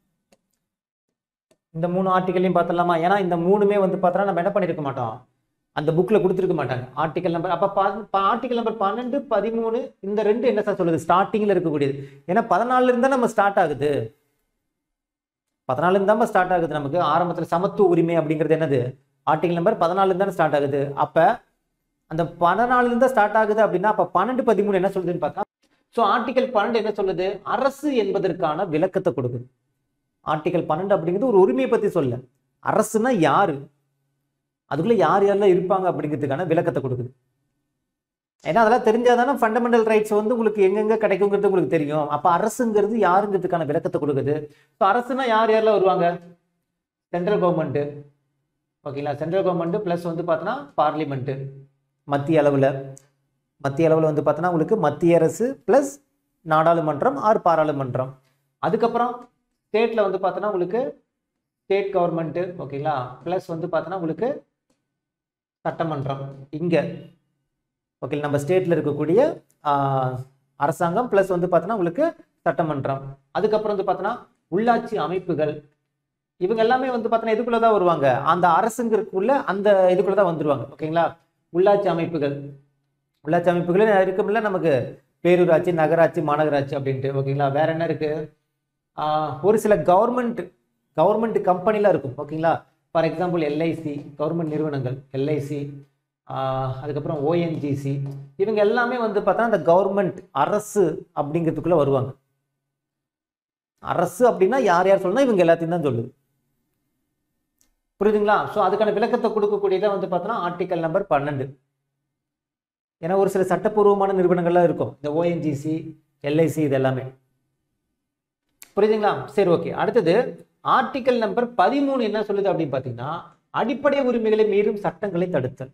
இந்த மூணு ஆர்டிக்கலையும் பார்த்துடலாமா ஏன்னா இந்த மூணுமே வந்து பார்த்தோன்னா நம்ம என்ன பண்ணியிருக்க மாட்டோம் அந்த புக்கில் கொடுத்துருக்க மாட்டாங்க ஆர்டிக்கல் நம்பர் அப்போ ஆர்டிக்கல் நம்பர் பன்னெண்டு பதிமூணு இந்த ரெண்டு என்ன சார் சொல்லுது ஸ்டார்டிங்கில் இருக்கக்கூடியது ஏன்னா பதினாலுல இருந்தா நம்ம ஸ்டார்ட் ஆகுது பதினாலுல இருந்தா ஸ்டார்ட் ஆகுது நமக்கு ஆரம்பத்தில் சமத்துவ உரிமை அப்படிங்கிறது என்னது ஆர்டிகல் நம்பர் பதினாலுல தான் ஸ்டார்ட் ஆகுது அப்போ அந்த பதினாலுல இருந்தா ஸ்டார்ட் ஆகுது அப்படின்னா அப்போ பன்னெண்டு பதிமூணு என்ன சொல்லுதுன்னு பார்த்தா ஸோ ஆர்டிகல் பன்னெண்டு என்ன சொல்லுது அரசு என்பதற்கான விளக்கத்தை கொடுக்குது ஆர்டிகல் பன்னெண்டு அப்படிங்கிறது ஒரு உரிமையை பற்றி சொல்ல அரசுனா யாரு அதுக்குள்ள யார் யாரெல்லாம் இருப்பாங்க அப்படிங்கிறதுக்கான விளக்கத்தை கொடுக்குது ஏன்னா அதெல்லாம் தெரிஞ்சாதானே ஃபண்டமெண்டல் ரைட்ஸ் வந்து உங்களுக்கு எங்கெங்க கிடைக்குங்கிறது உங்களுக்கு தெரியும் அப்போ அரசுங்கிறது யாருங்கிறதுக்கான விளக்கத்தை கொடுக்குது ஸோ அரசுனா யார் யாரெல்லாம் வருவாங்க சென்ட்ரல் கவர்மெண்ட்டு ஓகேங்களா சென்ட்ரல் கவர்மெண்ட்டு ப்ளஸ் வந்து பார்த்தோன்னா பார்லிமெண்ட்டு மத்திய அளவில் மத்திய அளவில் வந்து பார்த்தோன்னா உங்களுக்கு மத்திய அரசு ப்ளஸ் நாடாளுமன்றம் ஆர் பாராளுமன்றம் அதுக்கப்புறம் ஸ்டேட்டில் வந்து பார்த்தோன்னா உங்களுக்கு ஸ்டேட் கவர்மெண்ட்டு ஓகேங்களா ப்ளஸ் வந்து பார்த்தோன்னா உங்களுக்கு சட்டமன்றம் இங்கே ஓகே நம்ம ஸ்டேட்டில் இருக்கக்கூடிய ஆஹ், அரசாங்கம் ப்ளஸ் வந்து பார்த்தோன்னா உங்களுக்கு சட்டமன்றம் அதுக்கப்புறம் வந்து பார்த்தோன்னா உள்ளாட்சி அமைப்புகள் இவங்க எல்லாமே வந்து பார்த்தோன்னா இதுக்குள்ள தான் வருவாங்க அந்த அரசுங்கிறதுக்குள்ள அந்த இதுக்குள்ள தான் வந்துருவாங்க ஓகேங்களா உள்ளாட்சி அமைப்புகள் உள்ளாட்சி அமைப்புகளே இருக்கும்ல நமக்கு பேரூராட்சி நகராட்சி மாநகராட்சி அப்படின்ட்டு ஓகேங்களா வேற என்ன இருக்கு ஆஹ், ஒரு சில கவர்மெண்ட் கவர்மெண்ட் கம்பெனிலாம் இருக்கும் ஓகேங்களா ஃபார் எக்ஸாம்பிள் எல்ஐசி கவர்மெண்ட் நிறுவனங்கள் எல்ஐசி அதுக்கப்புறம் ஓஎன்ஜிசி இவங்க எல்லாமே வந்து பார்த்தா அந்த கவர்மெண்ட் அரசு அப்படிங்கிறதுக்குள்ள வருவாங்க அரசு அப்படின்னா யார் யார் சொல்லணும் இவங்க எல்லாத்தையும் தான் சொல்லுது புரியுதுங்களா ஸோ அதுக்கான விளக்கத்தை கொடுக்கக்கூடியதை வந்து பார்த்தோன்னா ஆர்டிக்கல் நம்பர் பன்னெண்டு ஏன்னா ஒரு சில சட்டப்பூர்வமான நிறுவனங்கள்லாம் இருக்கும் இந்த ஓஎன்ஜிசி எல்ஐசி இது எல்லாமே புரியுதுங்களா சரி ஓகே அடுத்தது ஆர்டிக்கல் நம்பர் பதிமூணு என்ன சொல்லுது அப்படின்னு பார்த்தீங்கன்னா அடிப்படை உரிமைகளை மீறும் சட்டங்களை தடுத்தல்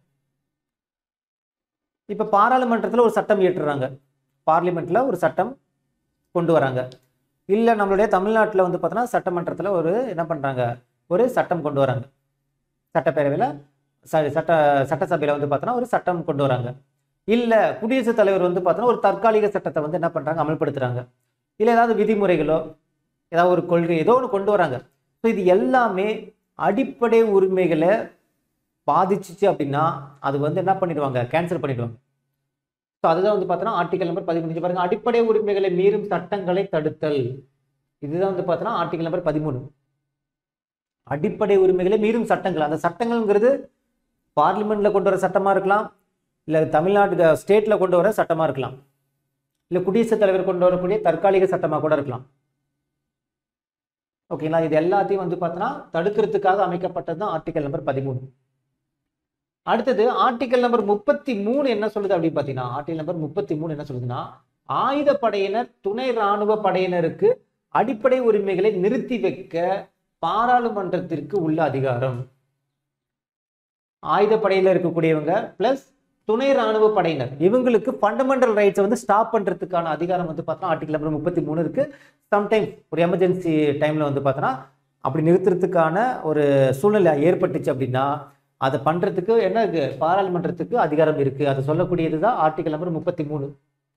இப்ப பாராளுமன்றத்துல ஒரு சட்டம் இயற்றுறாங்க பார்லிமெண்ட்ல ஒரு சட்டம் கொண்டு வராங்க இல்ல நம்மளுடைய தமிழ்நாட்டுல வந்து பார்த்தோன்னா சட்டமன்றத்துல ஒரு என்ன பண்றாங்க ஒரு சட்டம் கொண்டு வராங்க சட்டப்பேரவையில சாரி சட்ட சட்டசபையில வந்து பார்த்தோன்னா ஒரு சட்டம் கொண்டு வராங்க இல்ல குடியரசுத் தலைவர் வந்து பார்த்தோன்னா ஒரு தற்காலிக சட்டத்தை வந்து என்ன பண்றாங்க அமல்படுத்துறாங்க இல்ல ஏதாவது விதிமுறைகளோ ஏதாவது ஒரு கொள்கை ஏதோ ஒன்று கொண்டு வராங்க ஸோ இது எல்லாமே அடிப்படை உரிமைகளை பாதிச்சுச்சு அப்படின்னா அது வந்து என்ன பண்ணிடுவாங்க கேன்சல் பண்ணிடுவாங்க ஸோ அதுதான் வந்து பார்த்தோன்னா ஆர்டிகல் நம்பர் பதிமூணு பாருங்க அடிப்படை உரிமைகளை மீறும் சட்டங்களை தடுத்தல் இதுதான் வந்து பார்த்தோன்னா ஆர்டிகல் நம்பர் பதிமூணு அடிப்படை உரிமைகளை மீறும் சட்டங்கள் அந்த சட்டங்கள்ங்கிறது பார்லிமெண்ட்ல கொண்டு வர சட்டமா இருக்கலாம் இல்லை தமிழ்நாட்டு ஸ்டேட்ல கொண்டு வர சட்டமா இருக்கலாம் இல்லை குடியரசுத் தலைவர் கொண்டு வரக்கூடிய தற்காலிக சட்டமா கூட இருக்கலாம் ஓகேங்களா இது எல்லாத்தையும் வந்து பார்த்தோன்னா தடுக்கிறதுக்காக அமைக்கப்பட்டது தான் ஆர்டிகல் நம்பர் பதிமூணு அடுத்தது ஆர்டிகல் நம்பர் முப்பத்தி மூணு என்ன சொல்லுது அப்படின்னு பார்த்தீங்கன்னா ஆர்டிகல் நம்பர் முப்பத்தி மூணு என்ன சொல்லுதுன்னா ஆயுத படையினர் துணை ராணுவ படையினருக்கு அடிப்படை உரிமைகளை நிறுத்தி வைக்க பாராளுமன்றத்திற்கு உள்ள அதிகாரம் ஆயுதப்படையில இருக்கக்கூடியவங்க பிளஸ் துணை ராணுவ படையினர் இவங்களுக்கு ஃபண்டமெண்டல் ரைட்ஸை வந்து ஸ்டாப் பண்றதுக்கான அதிகாரம் வந்து பார்த்தோன்னா ஆர்டிகல் நம்பர் முப்பத்தி மூணு இருக்கு சம்டைம் ஒரு எமர்ஜென்சி டைம்ல வந்து பார்த்தோன்னா அப்படி நிறுத்துறதுக்கான ஒரு சூழ்நிலை ஏற்பட்டுச்சு அப்படின்னா அதை பண்றதுக்கு என்ன இருக்கு பாராளுமன்றத்துக்கு அதிகாரம் இருக்கு அதை சொல்லக்கூடியது தான் ஆர்டிகல் நம்பர் முப்பத்தி மூணு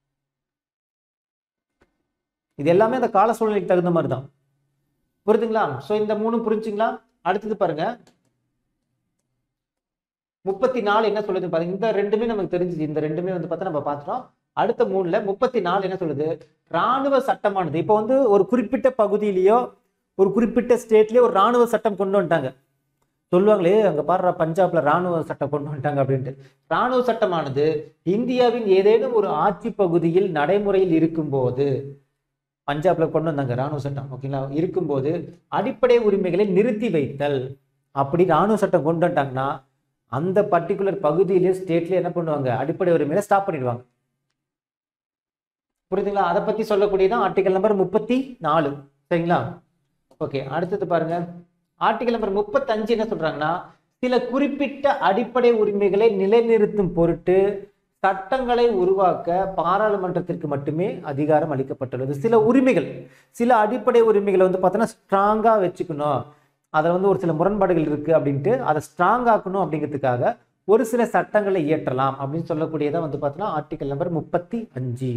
இது எல்லாமே அந்த கால சூழ்நிலைக்கு தகுந்த மாதிரி தான் புரியுதுங்களா ஸோ இந்த மூணு புரிஞ்சுங்களா அடுத்தது பாருங்க முப்பத்தி நாலு என்ன சொல்லுது பாருங்க இந்த ரெண்டுமே நமக்கு தெரிஞ்சுது இந்த ரெண்டுமே வந்து பார்த்தா நம்ம பார்த்துட்டோம் அடுத்த மூணுல முப்பத்தி நாலு என்ன சொல்லுது ராணுவ சட்டமானது இப்போ வந்து ஒரு குறிப்பிட்ட பகுதியிலேயோ ஒரு குறிப்பிட்ட ஸ்டேட்லயோ ஒரு ராணுவ சட்டம் கொண்டு வந்துட்டாங்க சொல்லுவாங்களே அங்க பாடுற பஞ்சாப்ல ராணுவ சட்டம் கொண்டு வந்துட்டாங்க அப்படின்ட்டு ராணுவ சட்டமானது இந்தியாவின் ஏதேனும் ஒரு ஆட்சி பகுதியில் நடைமுறையில் இருக்கும்போது பஞ்சாப்ல கொண்டு வந்தாங்க ராணுவ சட்டம் ஓகேங்களா இருக்கும்போது அடிப்படை உரிமைகளை நிறுத்தி வைத்தல் அப்படி ராணுவ சட்டம் கொண்டு வந்துட்டாங்கன்னா அந்த பர்டிகுலர் பகுதியிலே ஸ்டேட்ல என்ன பண்ணுவாங்க அடிப்படை உரிமையில ஸ்டாப் பண்ணிடுவாங்க புரியுதுங்களா அதை பத்தி சொல்லக்கூடியதான் ஆர்டிகல் நம்பர் முப்பத்தி நாலு சரிங்களா ஓகே அடுத்தது பாருங்க ஆர்டிகல் நம்பர் முப்பத்தஞ்சு என்ன சொல்றாங்கன்னா சில குறிப்பிட்ட அடிப்படை உரிமைகளை நிலைநிறுத்தும் பொருட்டு சட்டங்களை உருவாக்க பாராளுமன்றத்திற்கு மட்டுமே அதிகாரம் அளிக்கப்பட்டுள்ளது சில உரிமைகள் சில அடிப்படை உரிமைகளை வந்து பார்த்தோன்னா ஸ்ட்ராங்கா வச்சுக்கணும் அதில் வந்து ஒரு சில முரண்பாடுகள் இருக்கு அப்படின்ட்டு அதை ஸ்ட்ராங் ஆக்கணும் அப்படிங்கிறதுக்காக ஒரு சில சட்டங்களை இயற்றலாம் அப்படின்னு சொல்லக்கூடியதான் வந்து பார்த்தோன்னா ஆர்டிகல் நம்பர் முப்பத்தி அஞ்சு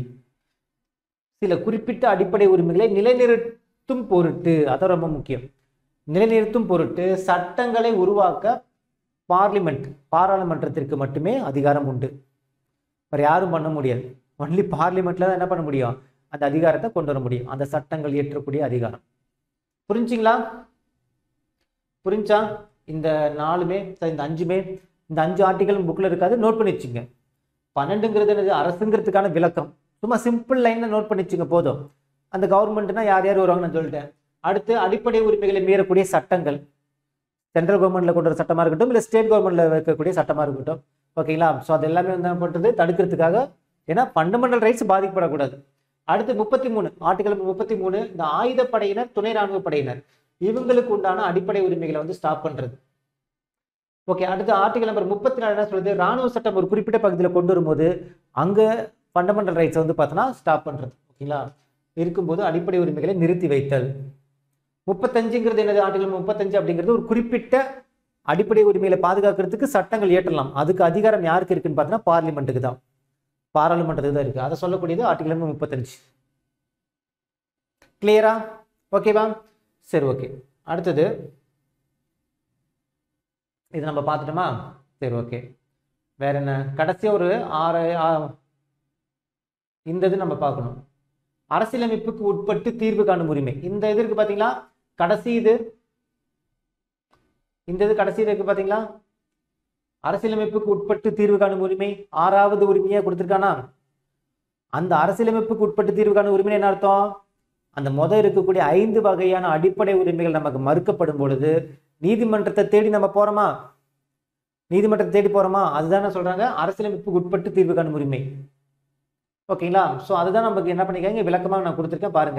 சில குறிப்பிட்ட அடிப்படை உரிமைகளை நிலைநிறுத்தும் பொருட்டு அதான் ரொம்ப முக்கியம் நிலைநிறுத்தும் பொருட்டு சட்டங்களை உருவாக்க பார்லிமெண்ட் பாராளுமன்றத்திற்கு மட்டுமே அதிகாரம் உண்டு வேற யாரும் பண்ண முடியாது ஒன்லி பார்லிமெண்ட்ல தான் என்ன பண்ண முடியும் அந்த அதிகாரத்தை கொண்டு வர முடியும் அந்த சட்டங்கள் இயற்றக்கூடிய அதிகாரம் புரிஞ்சுங்களா புரிஞ்சா இந்த நாலுமே சரி, இந்த அஞ்சுமே இந்த அஞ்சு ஆர்டிகல் புக்கில் இருக்காது நோட் பண்ணி வச்சுங்க பன்னெண்டுங்கிறது என்னது அரசுங்கிறதுக்கான விளக்கம் சும்மா சிம்பிள் லைன்ல நோட் பண்ணி வச்சுங்க போதும் அந்த கவர்மெண்ட்னா யார் யார் வருவாங்க நான் சொல்லிட்டேன் அடுத்து அடிப்படை உரிமைகளை மீறக்கூடிய சட்டங்கள் சென்ட்ரல் கவர்மெண்ட்ல கொண்டு வர சட்டமா இருக்கட்டும் இல்லை ஸ்டேட் கவர்மெண்ட்ல வைக்கக்கூடிய சட்டமா இருக்கட்டும் ஓகேங்களா ஸோ அது எல்லாமே வந்து என்ன பண்றது தடுக்கிறதுக்காக ஏன்னா ஃபண்டமெண்டல் ரைட்ஸ் பாதிக்கப்படக்கூடாது அடுத்து முப்பத்தி மூணு ஆர்டிகல் முப்பத்தி மூணு இந்த ஆயுதப்படையினர் துணை ராணுவ படையினர் இவங்களுக்கு உண்டான அடிப்படை உரிமைகளை வந்து ஸ்டாப் பண்றது ஓகே அடுத்து ஆர்டிகல் நம்பர் முப்பத்தி நாலு என்ன சொல்லுது ராணுவ சட்டம் ஒரு குறிப்பிட்ட பகுதியில் கொண்டு வரும்போது அங்க ஃபண்டமெண்டல் ரைட்ஸ் வந்து பார்த்தோன்னா ஸ்டாப் பண்றது ஓகேங்களா இருக்கும்போது அடிப்படை உரிமைகளை நிறுத்தி வைத்தல் முப்பத்தஞ்சுங்கிறது என்னது ஆர்டிகல் முப்பத்தஞ்சு அப்படிங்கிறது ஒரு குறிப்பிட்ட அடிப்படை உரிமைகளை பாதுகாக்கிறதுக்கு சட்டங்கள் இயற்றலாம் அதுக்கு அதிகாரம் யாருக்கு இருக்குன்னு பார்த்தோன்னா பார்லிமெண்ட்டுக்கு தான் பாராளுமன்றத்துக்கு தான் இருக்கு அதை சொல்லக்கூடியது ஆர்டிகல் நம்பர் முப்பத்தஞ்சு கிளியரா ஓகேவா சரி ஓகே அடுத்தது இது நம்ம பார்த்துட்டோமா சரி ஓகே வேற என்ன கடைசியா ஒரு ஆறு ஆ- இந்த இது நம்ம பார்க்கணும் அரசியலமைப்புக்கு உட்பட்டு தீர்வு காணும் உரிமை இந்த இது இருக்கு பாத்தீங்களா கடைசி இது இந்த இது கடைசி இருக்கு பாத்தீங்களா அரசியலமைப்புக்கு உட்பட்டு தீர்வு காணும் உரிமை ஆறாவது உரிமையா கொடுத்திருக்கானா அந்த அரசியலமைப்புக்கு உட்பட்டு தீர்வு காணும் உரிமை என்ன அர்த்தம் அந்த முத இருக்கக்கூடிய ஐந்து வகையான அடிப்படை உரிமைகள் நமக்கு மறுக்கப்படும் பொழுது நீதிமன்றத்தை தேடி நம்ம போறோமா நீதிமன்றத்தை தேடி போறோமா அதுதானே சொல்றாங்க அரசியலமைப்புக்கு உட்பட்டு தீர்வு காணும் உரிமை ஓகேங்களா ஸோ அதுதான் நமக்கு என்ன பண்ணிக்காங்க விளக்கமாக நான் கொடுத்துருக்கேன் பாருங்க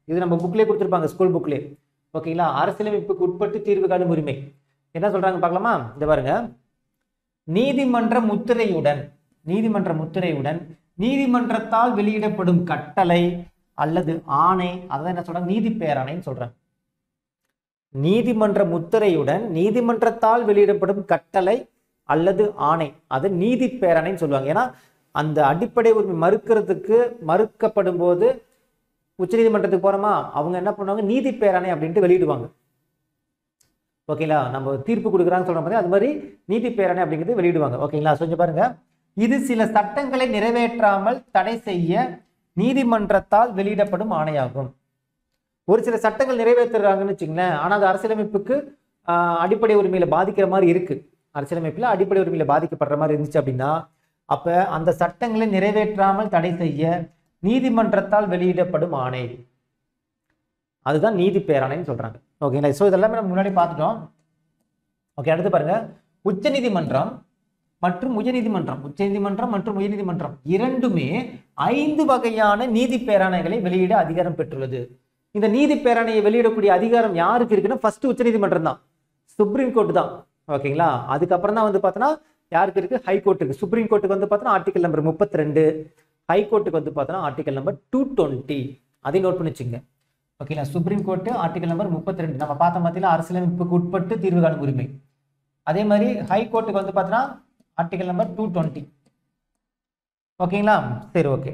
இது நம்ம புக்லேயே கொடுத்துருப்பாங்க ஸ்கூல் புக்லேயே ஓகேங்களா அரசியலமைப்புக்கு உட்பட்டு தீர்வு காணும் உரிமை என்ன சொல்றாங்க பார்க்கலாமா இந்த பாருங்க நீதிமன்ற முத்திரையுடன் நீதிமன்ற முத்திரையுடன் நீதிமன்றத்தால் வெளியிடப்படும் கட்டளை அல்லது ஆணை அதான் என்ன சொல்றாங்க நீதி பேராணைன்னு சொல்றாங்க நீதிமன்ற முத்திரையுடன் நீதிமன்றத்தால் வெளியிடப்படும் கட்டளை அல்லது ஆணை அது நீதி பேரணைன்னு சொல்லுவாங்க ஏன்னா அந்த அடிப்படை உரிமை மறுக்கிறதுக்கு மறுக்கப்படும் போது உச்சநீதிமன்றத்துக்கு போறோமா அவங்க என்ன பண்ணுவாங்க நீதி பேரணை அப்படின்ட்டு வெளியிடுவாங்க ஓகேங்களா நம்ம தீர்ப்பு கொடுக்குறாங்க சொல்ற மாதிரி அது மாதிரி நீதி பேரணை அப்படிங்கிறது வெளியிடுவாங்க ஓகேங்களா கொஞ்சம் பாருங்க இது சில சட்டங்களை நிறைவேற்றாமல் தடை செய்ய நீதிமன்றத்தால் வெளியிடப்படும் ஆணையாகும் ஒரு சில சட்டங்கள் நிறைவேற்றுறாங்கன்னு வச்சுங்களேன் ஆனால் அது அரசியலமைப்புக்கு ஆஹ், அடிப்படை உரிமையில பாதிக்கிற மாதிரி இருக்கு அரசியலமைப்பில் அடிப்படை உரிமையில பாதிக்கப்படுற மாதிரி இருந்துச்சு அப்படின்னா அப்ப அந்த சட்டங்களை நிறைவேற்றாமல் தடை செய்ய நீதிமன்றத்தால் வெளியிடப்படும் ஆணை அதுதான் நீதி பேராணைன்னு சொல்றாங்க ஓகேங்களா ஸோ இதெல்லாமே நம்ம முன்னாடி பார்த்துட்டோம் ஓகே அடுத்து பாருங்க உச்சநீதிமன்றம் மற்றும் உயர்நீதிமன்றம் உச்சநீதிமன்றம் மற்றும் உயர்நீதிமன்றம் இரண்டுமே ஐந்து வகையான நீதி பேராணைகளை வெளியிட அதிகாரம் பெற்றுள்ளது இந்த நீதி பேராணையை வெளியிடக்கூடிய அதிகாரம் யாருக்கு இருக்குன்னா ஃபர்ஸ்ட் உச்சநீதிமன்றம் தான் சுப்ரீம் கோர்ட் தான் ஓகேங்களா அதுக்கப்புறம் தான் வந்து பார்த்தோன்னா யாருக்கு இருக்கு ஹை கோர்ட்டுக்கு சுப்ரீம் கோர்ட்டுக்கு வந்து பார்த்தோன்னா ஆர்டிகல் நம்பர் முப்பத்தி ரெண்டு ஹை கோர்ட்டுக்கு வந்து பார்த்தோன்னா ஆர்டிகல் நம்பர் டூ டுவெண்ட்டி அதையும் நோட் பண்ணி வச்சுங்க ஓகேங்களா சுப்ரீம் கோர்ட்டு ஆர்டிகல் நம்பர் முப்பத்தி ரெண்டு நம்ம பார்த்த மத்தியில் அரசியலமைப்புக்கு உட்பட்டு தீர்வு காணும் உரிமை அதே மாதிரி ஹை கோர்ட்டுக்கு வந்து பார்த்தோன்னா ஆர்டிகல் நம்பர் டூ டுவெண்ட்டி ஓகேங்களா சரி ஓகே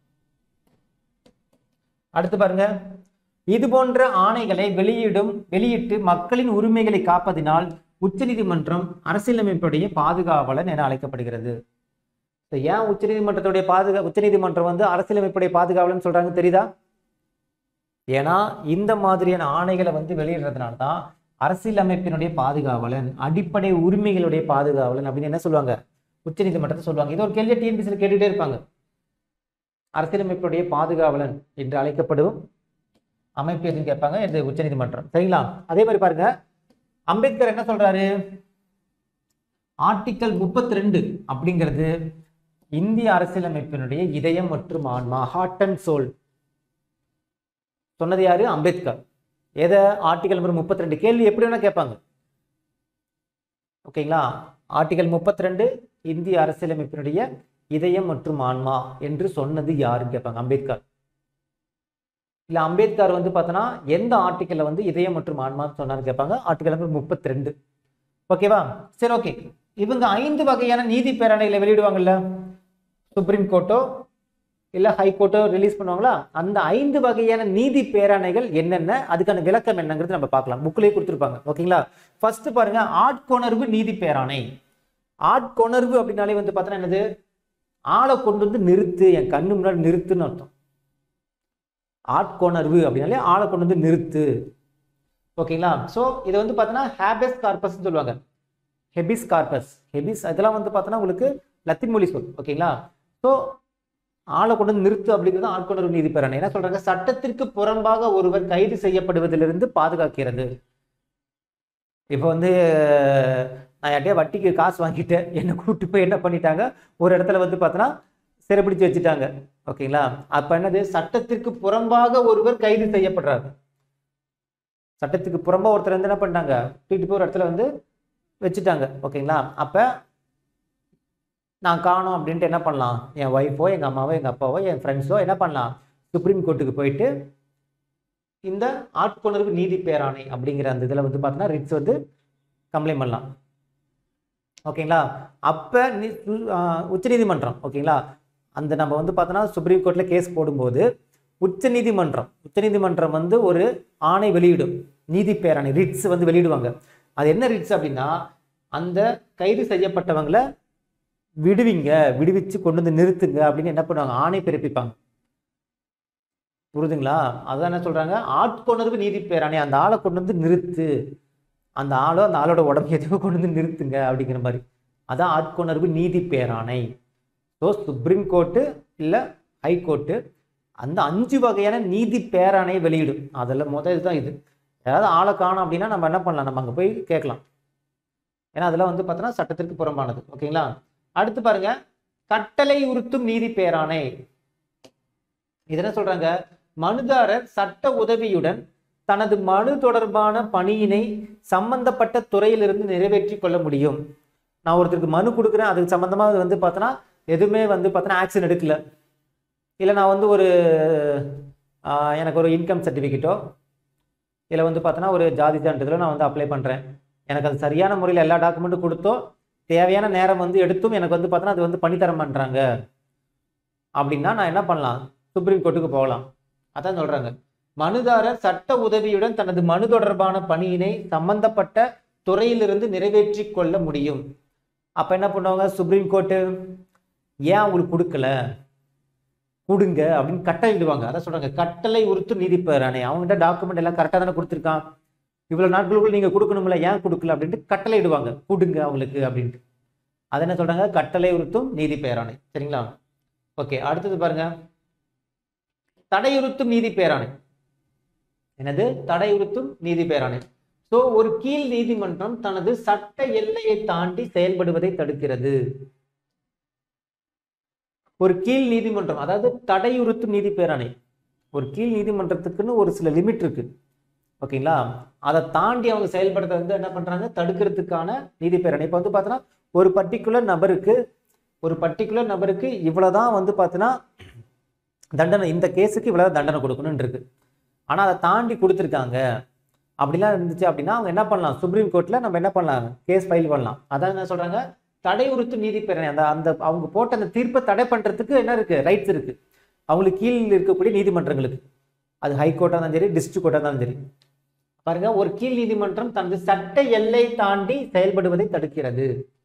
அடுத்து பாருங்க இது போன்ற ஆணைகளை வெளியிடும் வெளியிட்டு மக்களின் உரிமைகளை காப்பதினால் உச்சநீதிமன்றம் அரசியலமைப்புடைய பாதுகாவலன் என அழைக்கப்படுகிறது So, ஏன் உச்சநீதிமன்றத்துடைய பாதுகா உச்சநீதிமன்றம் வந்து அரசியலமைப்புடைய பாதுகாவலன் சொல்றாங்க தெரியுதா ஏன்னா இந்த மாதிரியான ஆணைகளை வந்து வெளியிடுறதுனால தான் அரசியலமைப்பினுடைய பாதுகாவலன் அடிப்படை உரிமைகளுடைய பாதுகாவலன் அப்படின்னு என்ன சொல்லுவாங்க உச்சநீதிமன்றத்தை சொல்லுவாங்க இது ஒரு கேள்வி டிஎன்பிசியில் கேட்டுட்டே இருப்பாங்க அரசியலமைப்புடைய பாதுகாவலன் என்று அழைக்கப்படும் அமைப்பு எதுன்னு கேட்பாங்க இது உச்சநீதிமன்றம் சரிங்களா அதே மாதிரி பாருங்க அம்பேத்கர் என்ன சொல்றாரு ஆர்டிக்கல் முப்பத்தி ரெண்டு அப்படிங்கிறது இந்திய அரசியலமைப்பினுடைய இதயம் மற்றும் ஆன்மா ஹார்ட் அண்ட் சோல் சொன்னது யாரு அம்பேத்கர் எதை ஆர்டிகல் நம்பர் முப்பத்தி ரெண்டு கேள்வி எப்படி வேணா கேட்பாங்க ஓகேங்களா ஆர்டிகல் முப்பத்தி ரெண்டு இந்திய அரசியலமைப்பினுடைய இதயம் மற்றும் ஆன்மா என்று சொன்னது யாருன்னு கேட்பாங்க அம்பேத்கர் இல்ல அம்பேத்கர் வந்து பார்த்தோன்னா எந்த ஆர்டிக்கல்ல வந்து இதயம் மற்றும் ஆன்மான்னு சொன்னான்னு கேட்பாங்க ஆர்டிகல் நம்பர் முப்பத்தி ரெண்டு ஓகேவா சரி ஓகே இவங்க ஐந்து வகையான நீதி பேரணைகளை வெளியிடுவாங்கல்ல சுப்ரீம் கோர்ட்டோ இல்ல ஹை கோர்ட்டோ ரிலீஸ் பண்ணுவாங்களா அந்த ஐந்து வகையான நீதி பேராணைகள் என்னென்ன அதுக்கான விளக்கம் என்னங்கிறது நம்ம பார்க்கலாம் புக்லேயே கொடுத்துருப்பாங்க ஓகேங்களா ஃபர்ஸ்ட் பாருங்க ஆட்கொணர்வு நீதி பேராணை ஆட்கொணர்வு அப்படின்னாலே வந்து பார்த்தோன்னா என்னது ஆளை கொண்டு வந்து நிறுத்து என் கண்ணு முன்னாடி நிறுத்துன்னு அர்த்தம் ஆட்கொணர்வு அப்படின்னாலே ஆளை கொண்டு வந்து நிறுத்து ஓகேங்களா ஸோ இதை வந்து பார்த்தோன்னா ஹேபஸ் கார்பஸ்ன்னு சொல்லுவாங்க ஹெபிஸ் கார்பஸ் ஹெபிஸ் இதெல்லாம் வந்து பார்த்தோன்னா உங்களுக்கு லத்தின் மொழி சொல் ஓகேங்களா ஸோ ஆளை கொண்டு வந்து நிறுத்து அப்படிங்கிறது ஆட்கொணர்வு நீதி பேரணை என்ன சொல்றாங்க சட்டத்திற்கு புறம்பாக ஒருவர் கைது செய்யப்படுவதிலிருந்து பாதுகாக்கிறது இப்போ வந்து நான் யார்ட்டையா வட்டிக்கு காசு வாங்கிட்டு என்னை கூப்பிட்டு போய் என்ன பண்ணிட்டாங்க ஒரு இடத்துல வந்து பார்த்தோன்னா சிறைப்பிடிச்சு வச்சுட்டாங்க ஓகேங்களா அப்ப என்னது சட்டத்திற்கு புறம்பாக ஒருவர் கைது செய்யப்படுறாரு சட்டத்துக்கு புறம்பா ஒருத்தர் வந்து என்ன பண்ணிட்டாங்க தூக்கிட்டு போய் ஒரு இடத்துல வந்து வச்சுட்டாங்க ஓகேங்களா அப்ப நான் காணோம் அப்படின்ட்டு என்ன பண்ணலாம் என் ஒய்ஃபோ எங்க அம்மாவோ எங்க அப்பாவோ என் ஃப்ரெண்ட்ஸோ என்ன பண்ணலாம் சுப்ரீம் கோர்ட்டுக்கு போயிட்டு இந்த ஆட்கொணர்வு நீதி பேராணை அப்படிங்கிற அந்த இதில் வந்து பார்த்தீங்கன்னா ரிட்ஸ் வந்து கம்ப்ளைண்ட் பண்ணலாம் ஓகேங்களா அப்போ நீ உச்சநீதிமன்றம் ஓகேங்களா அந்த நம்ம வந்து பார்த்தோன்னா சுப்ரீம் கோர்ட்டில் கேஸ் போடும்போது உச்சநீதிமன்றம் உச்சநீதிமன்றம் வந்து ஒரு ஆணை வெளியிடும் நீதி பேராணை ரிட்ஸ் வந்து வெளியிடுவாங்க அது என்ன ரிட்ஸ் அப்படின்னா அந்த கைது செய்யப்பட்டவங்களை விடுவிங்க விடுவிச்சு கொண்டு வந்து நிறுத்துங்க அப்படின்னு என்ன பண்ணுவாங்க ஆணை பிறப்பிப்பாங்க புரியுதுங்களா அதான் என்ன சொல்றாங்க ஆட்கொணர்வு நீதி பேராணை அந்த ஆளை கொண்டு வந்து நிறுத்து அந்த ஆளோ அந்த ஆளோட உடம்பு எதுவோ கொண்டு வந்து நிறுத்துங்க அப்படிங்கிற மாதிரி அதான் ஆட்கொணர்வு நீதி பேராணை ஸோ சுப்ரீம் கோர்ட்டு இல்லை ஹை கோர்ட்டு அந்த அஞ்சு வகையான நீதி பேராணையை வெளியிடும் அதில் முதல் இதுதான் இது ஏதாவது ஆளை காணோம் அப்படின்னா நம்ம என்ன பண்ணலாம் நம்ம அங்கே போய் கேட்கலாம் ஏன்னா அதெல்லாம் வந்து பார்த்தோன்னா சட்டத்திற்கு புறம்பானது ஓகேங்களா அடுத்து பாருங்க கட்டளை உறுத்தும் நீதி பேராணை இது என்ன சொல்றாங்க மனுதாரர் சட்ட உதவியுடன் தனது மனு தொடர்பான பணியினை சம்பந்தப்பட்ட துறையிலிருந்து நிறைவேற்றி கொள்ள முடியும் நான் ஒருத்தருக்கு மனு கொடுக்குறேன் அதுக்கு சம்மந்தமாக வந்து பார்த்தோன்னா எதுவுமே வந்து பார்த்தோன்னா ஆக்ஷன் எடுக்கல இல்லை நான் வந்து ஒரு ஆஹ், எனக்கு ஒரு இன்கம் சர்டிஃபிகேட்டோ இல்லை வந்து பார்த்தோன்னா ஒரு ஜாதி சான்றிதழோ நான் வந்து அப்ளை பண்ணுறேன் எனக்கு அது சரியான முறையில் எல்லா டாக்குமெண்ட்டும் கொடுத்தோ தேவையான நேரம் வந்து எடுத்தும் எனக்கு வந்து பார்த்தோன்னா அது வந்து பண்ணித்தர பண்ணுறாங்க அப்படின்னா நான் என்ன பண்ணலாம் சுப்ரீம் கோர்ட்டுக்கு போகலாம் அதான் சொல்கிறாங்க மனுதாரர் சட்ட உதவியுடன் தனது மனு தொடர்பான பணியினை சம்பந்தப்பட்ட துறையிலிருந்து நிறைவேற்றி கொள்ள முடியும் அப்போ என்ன பண்ணுவாங்க சுப்ரீம் கோர்ட்டு ஏன் அவங்களுக்கு கொடுக்கல கொடுங்க அப்படின்னு கட்டளையிடுவாங்க அதான் சொல்றாங்க கட்டளை உறுத்து நீதி பெறானே அவங்ககிட்ட டாக்குமெண்ட் எல்லாம் கரெக்டாக தானே கொடுத்துருக்கான் இவ்வளவு நாட்களுக்குள்ள நீங்க கொடுக்கணும்ல ஏன் கொடுக்கல அப்படின்ட்டு கட்டளையிடுவாங்க கொடுங்க அவங்களுக்கு அப்படின்ட்டு அது என்ன சொல்றாங்க கட்டளை உறுத்தும் நீதி பேராணை சரிங்களா ஓகே அடுத்தது பாருங்க தடையுறுத்தும் நீதி பேராணை என்னது தடையுறுத்தும் நீதி பேராணை ஸோ ஒரு கீழ் நீதிமன்றம் தனது சட்ட எல்லையை தாண்டி செயல்படுவதை தடுக்கிறது ஒரு கீழ் நீதிமன்றம் அதாவது தடையுறுத்தும் நீதி பேராணை ஒரு கீழ் நீதிமன்றத்துக்குன்னு ஒரு சில லிமிட் இருக்கு ஓகேங்களா அதை தாண்டி அவங்க செயல்படுறத வந்து என்ன பண்றாங்க தடுக்கிறதுக்கான நீதி பேரணை இப்போ வந்து பார்த்தோன்னா ஒரு பர்டிகுலர் நபருக்கு ஒரு பர்டிகுலர் நபருக்கு இவ்வளவுதான் வந்து பார்த்தோன்னா தண்டனை இந்த கேஸுக்கு இவ்வளவு தண்டனை கொடுக்கணும்னு இருக்கு ஆனால் அதை தாண்டி கொடுத்துருக்காங்க அப்படிலாம் இருந்துச்சு அப்படின்னா அவங்க என்ன பண்ணலாம் சுப்ரீம் கோர்ட்டில் நம்ம என்ன பண்ணலாம் கேஸ் ஃபைல் பண்ணலாம் அதான் என்ன சொல்றாங்க தடையுறுத்து நீதி பேரணை அந்த அந்த அவங்க போட்ட அந்த தீர்ப்பை தடை பண்றதுக்கு என்ன இருக்கு ரைட்ஸ் இருக்கு அவங்களுக்கு கீழ் இருக்கக்கூடிய நீதிமன்றங்களுக்கு அது ஹைகோர்ட்டாக இருந்தாலும் சரி டிஸ்ட்ரிக்ட் கோர்ட்டாக இருந்தாலும் சரி பாருங்க ஒரு கீழ் நீதிமன்றம் தனது சட்ட எல்லை தாண்டி செயல்படுவதை தடுக்கிறது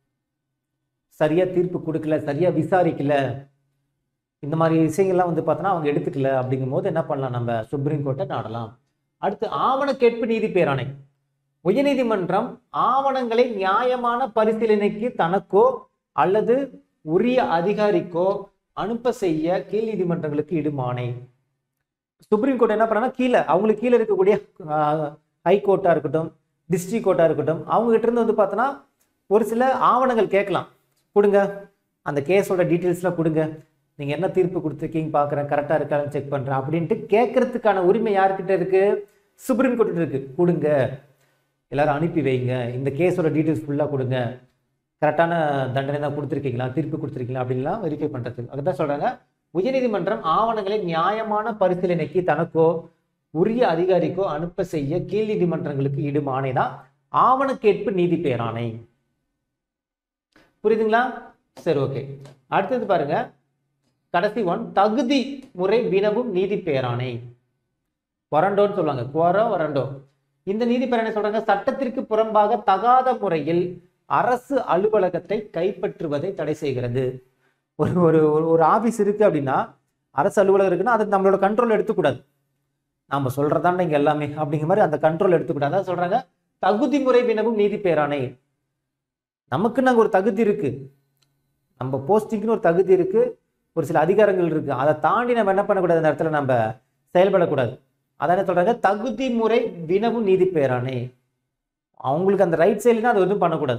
சரியா தீர்ப்பு கொடுக்கல சரியா விசாரிக்கல இந்த மாதிரி விஷயங்கள்லாம் வந்து பார்த்தோன்னா அவங்க எடுத்துக்கல அப்படிங்கும் போது என்ன பண்ணலாம் நம்ம சுப்ரீம் கோர்ட்டை நாடலாம் அடுத்து ஆவண கேட்பு நீதி பேராணை உயர்நீதிமன்றம் ஆவணங்களை நியாயமான பரிசீலனைக்கு தனக்கோ அல்லது உரிய அதிகாரிக்கோ அனுப்ப செய்ய கீழ் நீதிமன்றங்களுக்கு இடுமானை சுப்ரீம் கோர்ட் என்ன பண்ணா கீழே அவங்களுக்கு கீழே இருக்கக்கூடிய ஹை கோர்ட்டா இருக்கட்டும் டிஸ்ட்ரிக்ட் கோர்ட்டா இருக்கட்டும் அவங்க கிட்ட இருந்து வந்து பார்த்தோன்னா ஒரு சில ஆவணங்கள் கேட்கலாம் கொடுங்க அந்த கேஸோட டீட்டெயில்ஸ்லாம் கொடுங்க நீங்க என்ன தீர்ப்பு கொடுத்துருக்கீங்க பார்க்குறேன் கரெக்டாக இருக்கான்னு செக் பண்றேன் அப்படின்ட்டு கேட்கறதுக்கான உரிமை யார்கிட்ட இருக்கு சுப்ரீம் கோர்ட்டு இருக்கு கொடுங்க எல்லாரும் அனுப்பி வைங்க இந்த கேஸோட டீட்டெயில்ஸ் ஃபுல்லாக கொடுங்க கரெக்டான தண்டனை தான் கொடுத்துருக்கீங்களா தீர்ப்பு கொடுத்துருக்கீங்களா அப்படின்லாம் வெரிஃபை பண்ணுறதுக்கு அதுதான் சொல்கிறாங்க உயர்நீதிமன்றம் ஆவணங்களை நியாயமான பரிசீலனைக்கு தனக்கோ உரிய அதிகாரிக்கோ அனுப்ப செய்ய கீழ் நீதிமன்றங்களுக்கு இடும் ஆணை தான் ஆவண கேட்பு நீதி பேராணை புரியுதுங்களா சரி ஓகே அடுத்தது பாருங்க கடைசி ஒன் தகுதி முறை வினவும் நீதி பேராணை கொரண்டோன்னு சொல்லுவாங்க குவரோ வரண்டோ இந்த நீதி பேராணை சொல்றாங்க சட்டத்திற்கு புறம்பாக தகாத முறையில் அரசு அலுவலகத்தை கைப்பற்றுவதை தடை செய்கிறது ஒரு ஒரு ஒரு- ஒரு ஆபீஸ் இருக்கு அப்படின்னா அரசு அலுவலகம் இருக்குன்னா அது நம்மளோட கண்ட்ரோல் எடுத்துக்கூடாது நாம சொல்றதாண்ட இங்க எல்லாமே அப்படிங்கிற மாதிரி அந்த கண்ட்ரோல் எடுத்துக்கூடாது அதான் சொல்றாங்க தகுதி முறை வினவும் நீதி பேராணை நமக்கு நாங்க ஒரு தகுதி இருக்கு நம்ம போஸ்டிங்னு ஒரு தகுதி இருக்கு ஒரு சில அதிகாரங்கள் இருக்கு அதை தாண்டி நம்ம என்ன பண்ணக்கூடாது அந்த இடத்துல நம்ம செயல்படக்கூடாது அதான் என்ன சொல்றாங்க தகுதி முறை வினவும் நீதி பேராணை அவங்களுக்கு அந்த ரைட் சைட்லாம் அது எதுவும் பண்ணக்கூடாது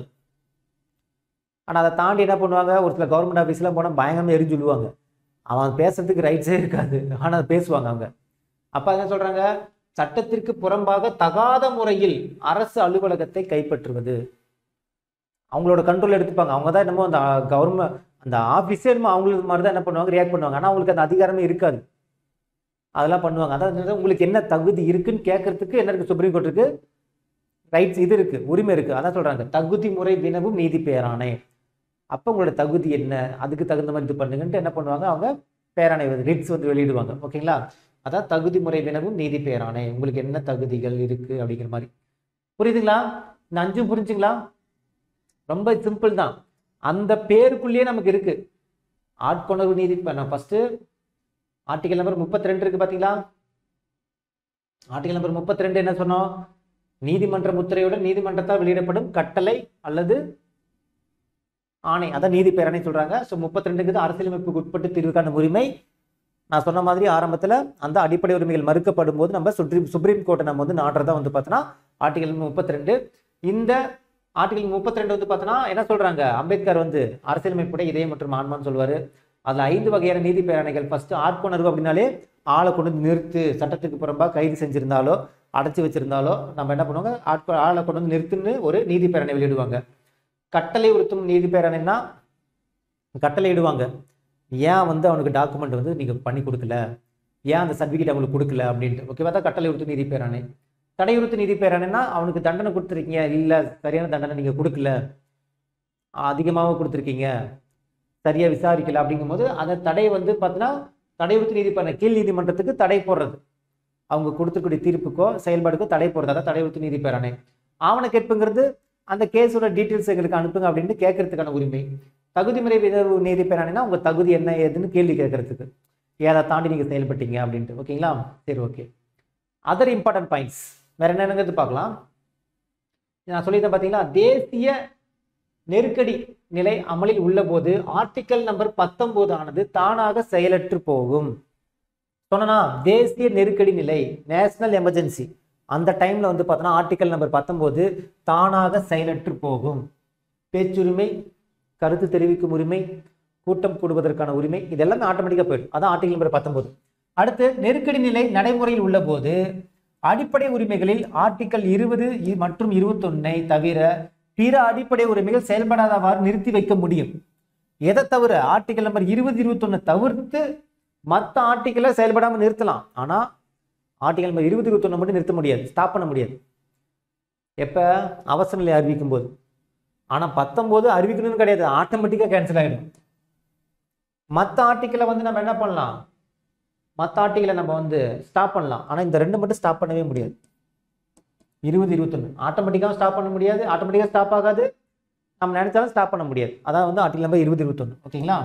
ஆனால் அதை தாண்டி என்ன பண்ணுவாங்க ஒரு சில கவர்மெண்ட் ஆஃபீஸ்லாம் போனால் பயங்கரமாக எரிஞ்சு சொல்லுவாங்க அவன் பேசுறதுக்கு ரைட்ஸே இருக்காது ஆனால் அதை பேசுவாங்க அவங்க அப்போ என்ன சொல்றாங்க சட்டத்திற்கு புறம்பாக தகாத முறையில் அரசு அலுவலகத்தை கைப்பற்றுவது அவங்களோட கண்ட்ரோல் எடுத்துப்பாங்க அவங்க தான் என்னமோ அந்த கவர்மெண்ட் அந்த ஆஃபீஸே என்னமோ அவங்களுக்கு மாதிரி தான் என்ன பண்ணுவாங்க ரியாக்ட் பண்ணுவாங்க ஆனால் அவங்களுக்கு அந்த அதிகாரமே இருக்காது அதெல்லாம் பண்ணுவாங்க அதான் உங்களுக்கு என்ன தகுதி இருக்குன்னு கேட்கறதுக்கு என்ன இருக்கு சுப்ரீம் கோர்ட் இருக்கு ரைட்ஸ் இது இருக்கு உரிமை இருக்கு அதான் சொல்றாங்க தகுதி முறை வினவும் நீதி பேராணை அப்போ உங்களோட தகுதி என்ன அதுக்கு தகுந்த மாதிரி இது பண்ணுங்கன்ட்டு என்ன பண்ணுவாங்க அவங்க பேராணை ரிட்ஸ் வந்து வெளியிடுவாங்க ஓகேங்களா அதான் தகுதி முறை வினவும் நீதி பேராணை உங்களுக்கு என்ன தகுதிகள் இருக்கு அப்படிங்கிற மாதிரி புரியுதுங்களா இந்த அஞ்சும் புரிஞ்சுங்களா ரொம்ப சிம்பிள் தான் அந்த பேருக்குள்ளேயே நமக்கு இருக்கு ஆட்கொணர்வு நீதி இப்ப நான் ஃபர்ஸ்ட் ஆர்டிகல் நம்பர் முப்பத்தி ரெண்டு இருக்கு பாத்தீங்களா ஆர்டிகல் நம்பர் முப்பத்தி ரெண்டு என்ன சொன்னோம் நீதிமன்ற முத்திரையுடன் நீதிமன்றத்தால் வெளியிடப்படும் கட்டளை அல்லது ஆணை அதான் நீதி பேரணை சொல்றாங்க ஸோ முப்பத்தி ரெண்டுக்கு அரசியலமைப்புக்கு உட்பட்டு தீர்வுக்கான உரிமை நான் சொன்ன மாதிரி ஆரம்பத்துல அந்த அடிப்படை உரிமைகள் மறுக்கப்படும் போது நம்ம சுப்ரீம் சுப்ரீம் கோர்ட்டை நம்ம வந்து நாடுறதா வந்து பார்த்தோன்னா ஆர்டிகல் முப்பத்தி ரெண்டு இந்த ஆர்டிகல் முப்பத்தி ரெண்டு வந்து பார்த்தோன்னா என்ன சொல்றாங்க அம்பேத்கர் வந்து அரசியலமைப்புடைய இதயம் மற்றும் ஆன்மான்னு சொல்லுவாரு அதுல ஐந்து வகையான நீதி பேரணைகள் ஃபர்ஸ்ட் ஆட்கொணர்வு அப்படின்னாலே ஆளை கொண்டு வந்து நிறுத்து சட்டத்துக்கு புறம்பா கைது செஞ்சிருந்தாலோ அடைச்சி வச்சிருந்தாலோ நம்ம என்ன பண்ணுவாங்க ஆட்கள் ஆளை கொண்டு வந்து நிறுத்துன்னு ஒரு நீதி பேரணை வெளியிடுவாங்க கட்டளை உறுத்தும் நீதி பேரணைன்னா கட்டளை இடுவாங்க ஏன் வந்து அவனுக்கு டாக்குமெண்ட் வந்து நீங்கள் பண்ணி கொடுக்கல ஏன் அந்த சர்டிஃபிகேட் அவங்களுக்கு கொடுக்கல அப்படின்ட்டு ஓகேவா தான் கட்டளை உறுத்து நீதி பேரணை தடையுறுத்து நீதி பேரணைன்னா அவனுக்கு தண்டனை கொடுத்துருக்கீங்க இல்லை சரியான தண்டனை நீங்கள் கொடுக்கல அதிகமாக கொடுத்துருக்கீங்க சரியாக விசாரிக்கல அப்படிங்கும்போது அந்த தடை வந்து பார்த்தீங்கன்னா தடையுறுத்து நீதி பேரணை கீழ் நீதிமன்றத்துக்கு தடை போடுறது அவங்க கொடுத்துக்கூடிய தீர்ப்புக்கோ செயல்பாடுக்கோ தடை போடுறது அதான் தடையுறுத்து நீதி பேரணை ஆவண கேட்புங்கிறது அந்த கேஸோட டீட்டெயில்ஸ் எங்களுக்கு அனுப்புங்க அப்படின்ட்டு கேட்கறதுக்கான உரிமை தகுதிமுறை விதர்வு நீதி பேரணைனா உங்க தகுதி என்ன ஏதுன்னு கேள்வி கேட்கறதுக்கு ஏதை தாண்டி நீங்க செயல்பட்டீங்க அப்படின்ட்டு ஓகேங்களா சரி ஓகே அதர் இம்பார்ட்டன்ட் பாயிண்ட்ஸ் வேற என்னங்கிறது பார்க்கலாம் நான் சொல்லியிருந்தேன் பார்த்தீங்களா தேசிய நெருக்கடி நிலை அமலில் உள்ளபோது ஆர்டிக்கல் நம்பர் பத்தொன்பது ஆனது தானாக செயலற்று போகும் சொன்னா தேசிய நெருக்கடி நிலை நேஷனல் எமர்ஜென்சி அந்த டைம்ல வந்து பார்த்தோன்னா ஆர்டிக்கல் நம்பர் பத்தொன்பது தானாக செயலற்று போகும் பேச்சுரிமை கருத்து தெரிவிக்கும் உரிமை கூட்டம் கூடுவதற்கான உரிமை இது எல்லாமே ஆட்டோமேட்டிக்காக போயிடும் அதான் ஆர்டிகல் நம்பர் பத்தொன்பது அடுத்து நெருக்கடி நிலை நடைமுறையில் உள்ளபோது அடிப்படை உரிமைகளில் ஆர்டிக்கல் இருபது மற்றும் இருபத்தொன்னை தவிர பிற அடிப்படை உரிமைகள் செயல்படாதவாறு நிறுத்தி வைக்க முடியும் எதை தவிர ஆர்டிக்கல் நம்பர் இருபது இருபத்தொன்னு தவிர்த்து மற்ற ஆர்டிக்கலை செயல்படாமல் நிறுத்தலாம் ஆனால் ஆர்டிகல் நம்பர் இருபது இருபத்தொன்னு மட்டும் நிறுத்த முடியாது ஸ்டாப் பண்ண முடியாது எப்போ அவசர நிலை அறிவிக்கும் போது ஆனால் பத்தொம்போது அறிவிக்கணும்னு கிடையாது ஆட்டோமேட்டிக்காக கேன்சல் ஆகிடும் மற்ற ஆர்டிக்கலை வந்து நம்ம என்ன பண்ணலாம் மற்ற ஆர்டிக்கலை நம்ம வந்து ஸ்டாப் பண்ணலாம் ஆனால் இந்த ரெண்டு மட்டும் ஸ்டாப் பண்ணவே முடியாது இருபது இருபத்தொன்று ஆட்டோமேட்டிக்காக ஸ்டாப் பண்ண முடியாது ஆட்டோமேட்டிக்காக ஸ்டாப் ஆகாது நம்ம நினைச்சாலும் ஸ்டாப் பண்ண முடியாது அதான் வந்து ஆர்டிகல் நம்பர் இருபது இருபத்தொன்று ஓகேங்களா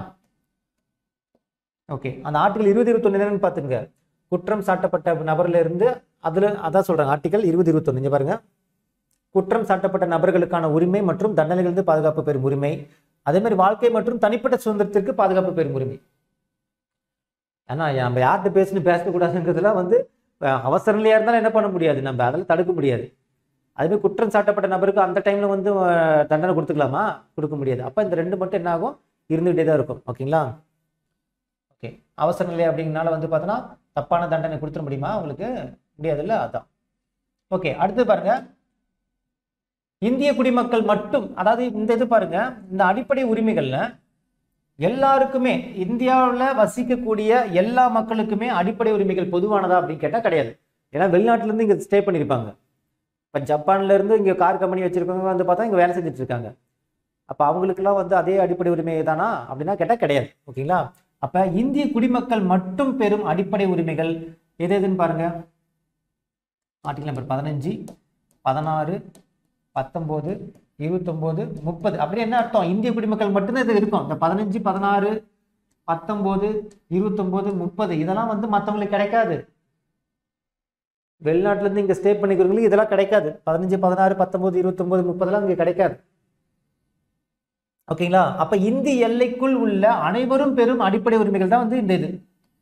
ஓகே அந்த ஆர்டிகல் இருபது இருபத்தொன்று என்னன்னு பார்த்துங்க குற்றம் சாட்டப்பட்ட நபர்ல இருந்து அதில் அதான் சொல்கிறாங்க ஆர்டிகல் இருபது இருபத்தொன்று இங்கே பாருங்க குற்றம் சாட்டப்பட்ட நபர்களுக்கான உரிமை மற்றும் தண்டனைகளிலிருந்து பாதுகாப்பு பெறும் உரிமை அதே மாதிரி வாழ்க்கை மற்றும் தனிப்பட்ட சுதந்திரத்திற்கு பாதுகாப்பு பெறும் உரிமை ஏன்னா நம்ம யார்கிட்ட பேசணும் பேசக்கூடாதுங்கிறதுலாம் வந்து அஹ், அவசர நிலையாக இருந்தாலும் என்ன பண்ண முடியாது நம்ம அதெல்லாம் தடுக்க முடியாது அதுமாதிரி குற்றம் சாட்டப்பட்ட நபருக்கு அந்த டைம்ல வந்து அஹ், தண்டனை கொடுத்துக்கலாமா கொடுக்க முடியாது அப்போ இந்த ரெண்டு மட்டும் என்ன ஆகும் இருந்துகிட்டே தான் இருக்கும் ஓகேங்களா ஓகே அவசர நிலை அப்படிங்கனால வந்து பார்த்தோன்னா தப்பான தண்டனை கொடுத்துட முடியுமா உங்களுக்கு முடியாதுல்ல அதான் ஓகே அடுத்து பாருங்க இந்திய குடிமக்கள் மட்டும் அதாவது இந்த இது பாருங்க இந்த அடிப்படை உரிமைகள்ல எல்லாருக்குமே இந்தியாவில் வசிக்கக்கூடிய எல்லா மக்களுக்குமே அடிப்படை உரிமைகள் பொதுவானதா அப்படின்னு கேட்டால் கிடையாது ஏன்னா வெளிநாட்டுல இருந்து இங்கே ஸ்டே பண்ணியிருப்பாங்க இப்போ ஜப்பான்ல இருந்து இங்கே கார் கம்பெனி வச்சிருக்கவங்க வந்து பார்த்தா இங்கே வேலை செஞ்சுட்டு இருக்காங்க அப்போ அவங்களுக்கெல்லாம் வந்து அதே அடிப்படை உரிமை தானா அப்படின்னா கேட்டால் கிடையாது ஓகேங்களா அப்போ இந்திய குடிமக்கள் மட்டும் பெறும் அடிப்படை உரிமைகள் எது எதுன்னு பாருங்க ஆர்டிகல் நம்பர் பதினஞ்சு பதினாறு பத்தொம்போது இருபத்தொம்போது முப்பது அப்படி என்ன அர்த்தம் இந்திய குடிமக்கள் மட்டும்தான் இது இருக்கும் இந்த பதினஞ்சு பதினாறு பத்தொம்போது இருபத்தொம்போது முப்பது இதெல்லாம் வந்து மற்றவங்களுக்கு கிடைக்காது வெளிநாட்டுல இருந்து இங்க ஸ்டே பண்ணிக்கிறவங்களுக்கு இதெல்லாம் கிடைக்காது பதினஞ்சு பதினாறு பத்தொன்பது இருபத்தொன்பது முப்பதெல்லாம் இங்க கிடைக்காது ஓகேங்களா அப்ப இந்திய எல்லைக்குள் உள்ள அனைவரும் பெறும் அடிப்படை உரிமைகள் தான் வந்து இந்த இது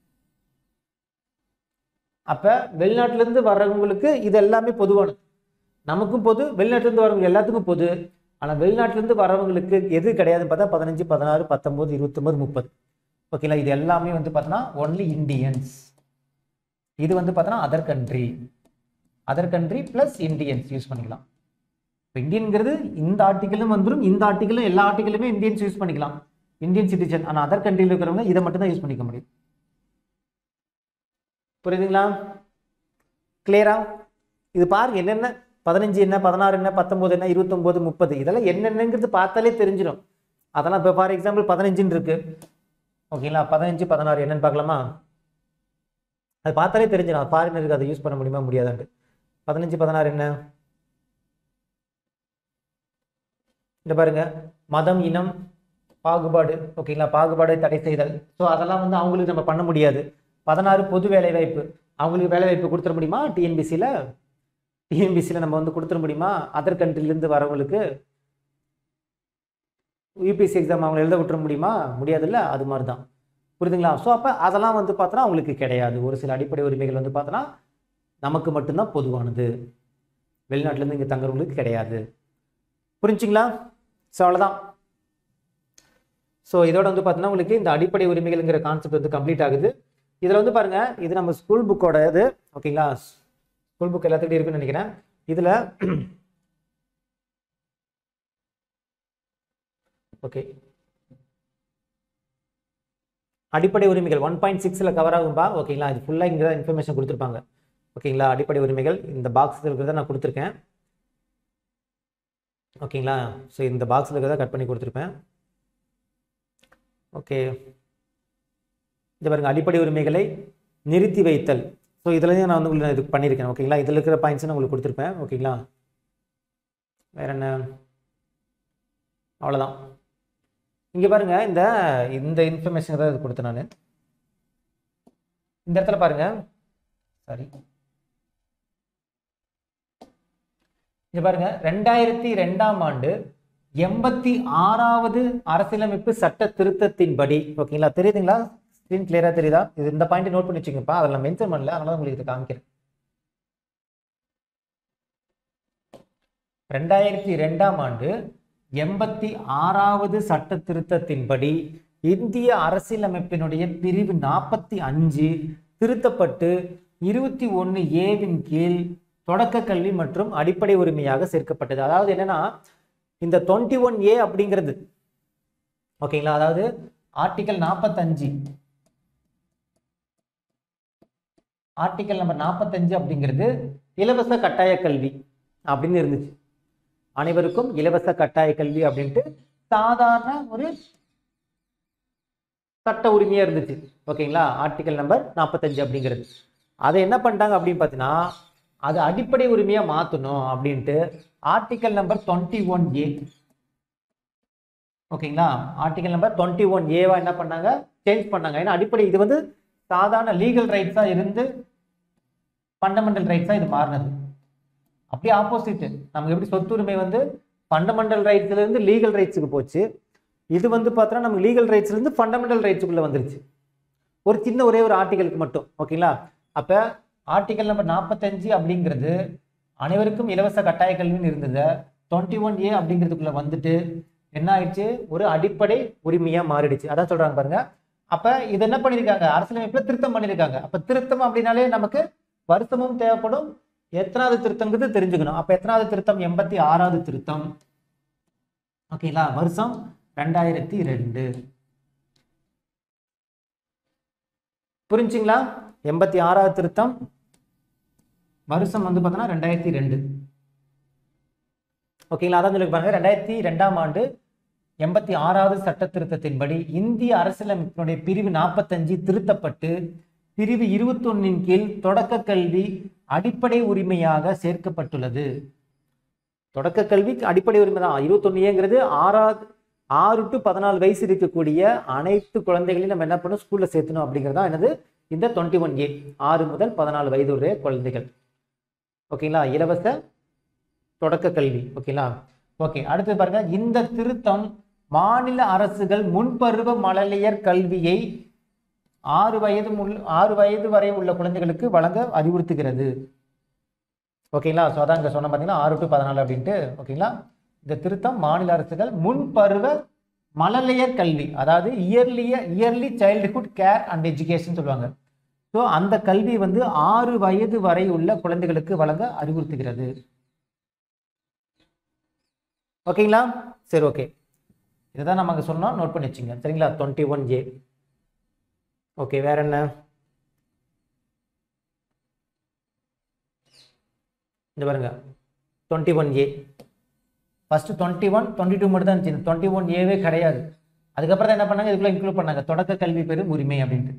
அப்ப வெளிநாட்டுல இருந்து வர்றவங்களுக்கு இது எல்லாமே பொதுவானது நமக்கும் பொது வெளிநாட்டுல இருந்து வரவங்க எல்லாத்துக்கும் பொது ஆனா வெளிநாட்டுல இருந்து வரவங்களுக்கு எது கிடையாதுன்னு பார்த்தா பதினஞ்சு பதினாறு பத்தொன்பது இருபத்தொன்பது முப்பது ஓகேங்களா இது எல்லாமே வந்து பார்த்தோன்னா ஒன்லி இந்தியன்ஸ் இது வந்து பார்த்தோன்னா other country other country plus Indians use பண்ணிக்கலாம் இப்போ இந்தியன்கிறது இந்த ஆர்டிக்கலும் வந்துடும் இந்த ஆர்டிக்கலும் எல்லா ஆர்டிக்கலுமே இந்தியன்ஸ் யூஸ் பண்ணிக்கலாம் இந்தியன் சிட்டிசன் ஆனால் அதர் கண்ட்ரியில் இருக்கிறவங்க இதை மட்டும் தான் யூஸ் பண்ணிக்க முடியும் புரியுதுங்களா கிளியரா இது பாருங்க என்னென்ன பதினஞ்சு என்ன பதினாறு என்ன பத்தொன்பது என்ன இருபத்தொம்போது முப்பது இதெல்லாம் என்னென்னங்கிறது பார்த்தாலே தெரிஞ்சிடும் அதெல்லாம் இப்போ ஃபார் எக்ஸாம்பிள் பதினஞ்சுன்னு இருக்கு ஓகேங்களா பதினஞ்சு பதினாறு என்னன்னு பார்க்கலாமா அது பார்த்தாலே தெரிஞ்சிடும் ஃபாரினருக்கு அதை யூஸ் பண்ண முடியுமா முடியாதான்ட்டு பதினஞ்சு பதினாறு என்ன இந்த பாருங்க மதம் இனம் பாகுபாடு ஓகேங்களா பாகுபாடு தடை செய்தல் ஸோ அதெல்லாம் வந்து அவங்களுக்கு நம்ம பண்ண முடியாது பதினாறு பொது வேலை வாய்ப்பு அவங்களுக்கு வேலை வாய்ப்பு கொடுத்துட முடியுமா டிஎன்பிசியில் டிஎன்பிசியில் நம்ம வந்து கொடுத்துட முடியுமா அதர் கண்ட்ரிலேருந்து வரவங்களுக்கு யூபிஎஸ்சி எக்ஸாம் அவங்களை எழுத விட்டுற முடியுமா முடியாதுல்ல அது மாதிரி தான் புரியுதுங்களா ஸோ அப்போ அதெல்லாம் வந்து பார்த்தோன்னா அவங்களுக்கு கிடையாது ஒரு சில அடிப்படை உரிமைகள் வந்து பார்த்தோன்னா நமக்கு மட்டும்தான் பொதுவானது வெளிநாட்டிலேருந்து இங்கே தங்குறவங்களுக்கு கிடையாது புரிஞ்சுங்களா ஸோ அவ்வளோதான் ஸோ இதோட வந்து பார்த்தீங்கன்னா உங்களுக்கு இந்த அடிப்படை உரிமைகள்ங்கிற கான்செப்ட் வந்து கம்ப்ளீட் ஆகுது இதில் வந்து பாருங்க இது நம்ம ஸ்கூல் புக்கோட இது ஓகேங்களா ஸ்கூல் புக் எல்லாத்துக்கிட்டும் இருக்குன்னு நினைக்கிறேன் இதில் ஓகே அடிப்படை உரிமைகள் ஒன் பாயிண்ட் சிக்ஸில் கவர் ஆகும்பா ஓகேங்களா இது ஃபுல்லாக இங்கே தான் இன்ஃபர்மேஷன் கொடுத்துருப்பாங்க ஓகேங்களா அடிப்படை உரிமைகள் இந்த பாக்ஸ் இருக்கிறத நான் கொடுத்துருக்கேன் ஓகேங்களா ஸோ இந்த பாக்ஸில் இருக்கிறத கட் பண்ணி கொடுத்துருப்பேன் ஓகே இது பாருங்க அடிப்படை உரிமைகளை நிறுத்தி வைத்தல் ஸோ இதுலேயும் நான் வந்து உங்களுக்கு இது பண்ணியிருக்கேன் ஓகேங்களா இதில் இருக்கிற பாயிண்ட்ஸ் நான் உங்களுக்கு கொடுத்துருப்பேன் ஓகேங்களா வேற என்ன அவ்வளோதான் இங்கே பாருங்க இந்த இந்த இன்ஃபர்மேஷன் தான் இது கொடுத்தேன் நான் இந்த இடத்துல பாருங்க சாரி இங்க பாருங்க ரெண்டாயிரத்தி ரெண்டாம் ஆண்டு எண்பத்தி ஆறாவது அரசியலமைப்பு சட்ட திருத்தத்தின்படி ஓகேங்களா தெரியுதுங்களா ஸ்க்ரீன் கிளியரா தெரியுதா இது இந்த பாயிண்ட் நோட் பண்ணி வச்சுங்கப்பா அதில் நான் மென்ஷன் பண்ணல அதனால உங்களுக்கு இது காமிக்கிறேன் ரெண்டாயிரத்தி ரெண்டாம் ஆண்டு எண்பத்தி ஆறாவது சட்ட திருத்தத்தின்படி இந்திய அரசியலமைப்பினுடைய பிரிவு நாற்பத்தி அஞ்சு திருத்தப்பட்டு இருபத்தி ஒன்று ஏவின் கீழ் தொடக்க கல்வி மற்றும் அடிப்படை உரிமையாக சேர்க்கப்பட்டது அதாவது என்னன்னா இந்த டுவெண்ட்டி ஒன் ஏ அப்படிங்கிறது ஓகேங்களா அதாவது ஆர்டிகல் நாற்பத்தஞ்சு ஆர்டிகல் நம்பர் நாற்பத்தஞ்சு அப்படிங்கிறது இலவச கட்டாய கல்வி அப்படின்னு இருந்துச்சு அனைவருக்கும் இலவச கட்டாய கல்வி அப்படின்ட்டு சாதாரண ஒரு சட்ட உரிமையா இருந்துச்சு ஓகேங்களா ஆர்டிகல் நம்பர் நாற்பத்தஞ்சு அப்படிங்கிறது அதை என்ன பண்ணிட்டாங்க அப்படின்னு பார்த்தீங்கன்னா அது அடிப்படை உரிமையா மாற்றணும் அப்படின்ட்டு article number twenty one A ஓகேங்களா ஆர்டிகல் நம்பர் டுவெண்ட்டி ஒன் ஏவா என்ன பண்ணாங்க சேஞ்ச் பண்ணாங்க ஏன்னா அடிப்படை இது வந்து சாதாரண லீகல் ரைட்ஸா இருந்து ஃபண்டமெண்டல் ரைட்ஸா இது மாறினது அப்படியே ஆப்போசிட் நமக்கு எப்படி சொத்துரிமை வந்து ஃபண்டமெண்டல் ரைட்ஸ்ல இருந்து லீகல் ரைட்ஸுக்கு போச்சு இது வந்து பார்த்தோன்னா நமக்கு லீகல் ரைட்ஸ்ல இருந்து ஃபண்டமெண்டல் ரைட்ஸுக்குள்ள வந்துருச்சு ஒரு சின்ன ஒரே ஒரு ஆர்டிகலுக்கு மட்டும் ஓகேங்களா அப்ப ஆர்டிகல் நம்பர் நாற்பத்தஞ்சு அப்படிங்கிறது அனைவருக்கும் இலவச கட்டாய கல்வின்னு இருந்தது டுவெண்ட்டி ஒன் ஏ அப்படிங்கிறதுக்குள்ள வந்துட்டு என்ன ஆயிடுச்சு ஒரு அடிப்படை உரிமையா மாறிடுச்சு அதான் சொல்றாங்க பாருங்க அப்ப இது என்ன பண்ணிருக்காங்க அரசியலமைப்புல திருத்தம் பண்ணிருக்காங்க அப்ப திருத்தம் அப்படின்னாலே நமக்கு வருஷமும் தேவைப்படும் எத்தனாவது திருத்தங்கிறது தெரிஞ்சுக்கணும் அப்ப எத்தனாவது திருத்தம் எண்பத்தி ஆறாவது திருத்தம் ஓகேங்களா வருஷம் ரெண்டாயிரத்தி ரெண்டு புரிஞ்சுங்களா எண்பத்தி ஆறாவது திருத்தம் வருஷம் வந்து பார்த்தோன்னா ரெண்டாயிரத்தி ரெண்டு ஓகேங்களா அதான் சொல்லி பாருங்க ரெண்டாயிரத்தி ரெண்டாம் ஆண்டு எண்பத்தி ஆறாவது சட்ட திருத்தத்தின்படி இந்திய அரசியலமைப்பினுடைய பிரிவு நாற்பத்தஞ்சு திருத்தப்பட்டு பிரிவு இருபத்தொன்னின் கீழ் தொடக்க கல்வி அடிப்படை உரிமையாக சேர்க்கப்பட்டுள்ளது தொடக்க கல்வி அடிப்படை உரிமை தான் இருபத்தொன்னு ஏங்கிறது ஆறாவது ஆறு டு பதினாலு வயசு இருக்கக்கூடிய அனைத்து குழந்தைகளையும் நம்ம என்ன பண்ணணும் ஸ்கூல்ல சேர்த்தணும் அப்படிங்கிறது தான் என்னது இந்த டுவெண்ட்டி ஒன் ஏ ஆறு முதல் பதினாலு வயது உடைய குழந்தைகள் ஓகேங்களா இலவச தொடக்க கல்வி ஓகேங்களா ஓகே அடுத்து பாருங்க இந்த திருத்தம் மாநில அரசுகள் முன்பருவ மழலையர் கல்வியை ஆறு வயது முள் ஆறு வயது வரை உள்ள குழந்தைகளுக்கு வழங்க அறிவுறுத்துகிறது ஓகேங்களா ஸோ அதான் இங்கே சொன்ன பார்த்தீங்கன்னா ஆறு டு பதினாலு அப்படின்ட்டு ஓகேங்களா இந்த திருத்தம் மாநில அரசுகள் முன்பருவ மழலையர் கல்வி அதாவது இயர்லிய early childhood care and education சொல்லுவாங்க ஸோ அந்த கல்வி வந்து ஆறு வயது வரை உள்ள குழந்தைகளுக்கு வழங்க அறிவுறுத்துகிறது ஓகேங்களா சரி ஓகே இதுதான் நமக்கு சொன்னோம் நோட் பண்ணி வச்சுங்க சரிங்களா டுவெண்ட்டி ஒன் ஜே ஓகே வேற என்ன இந்த பாருங்க twenty one A first twenty one twenty two மட்டும் தான் இருந்துச்சு டுவெண்ட்டி ஒன் ஏவே கிடையாது அதுக்கப்புறம் தான் என்ன பண்ணாங்க இதுக்குள்ள இன்க்ளூட் பண்ணாங்க தொடக்க கல்வி பெறும் உரிமை அப்படின்ட்டு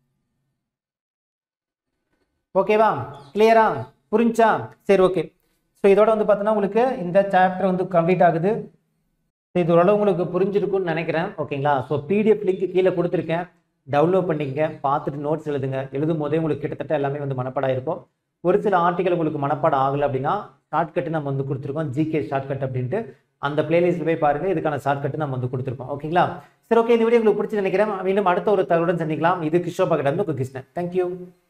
ஓகேவா கிளியரா புரிஞ்சா சரி ஓகே ஸோ இதோட வந்து பார்த்தோன்னா உங்களுக்கு இந்த சாப்டர் வந்து கம்ப்ளீட் ஆகுது ஸோ இது ஓரளவு உங்களுக்கு புரிஞ்சிருக்கும்னு நினைக்கிறேன் ஓகேங்களா ஸோ பிடிஎஃப் லிங்க் கீழே கொடுத்துருக்கேன் டவுன்லோட் பண்ணிக்கங்க பார்த்துட்டு நோட்ஸ் எழுதுங்க எழுதும் போதே உங்களுக்கு கிட்டத்தட்ட எல்லாமே வந்து மனப்பாடம் இருக்கும் ஒரு சில ஆர்டிகல் உங்களுக்கு மனப்பாடம் ஆகலை அப்படின்னா ஷார்ட்கட்டு நம்ம வந்து கொடுத்துருக்கோம் ஜிகே ஷார்ட்கட் அப்படின்ட்டு அந்த பிளேலிஸ்ட் போய் பாருங்க இதுக்கான ஷார்ட்கட் நம்ம வந்து கொடுத்துருக்கோம் ஓகேங்களா சரி ஓகே இந்த வீடியோ உங்களுக்கு பிடிச்சி நினைக்கிறேன் மீண்டும் அடுத்த ஒரு தகவலுடன் சந்திக்கலாம் இது கிஷோபா கிட்ட கிருஷ்ணன் தேங்க்யூ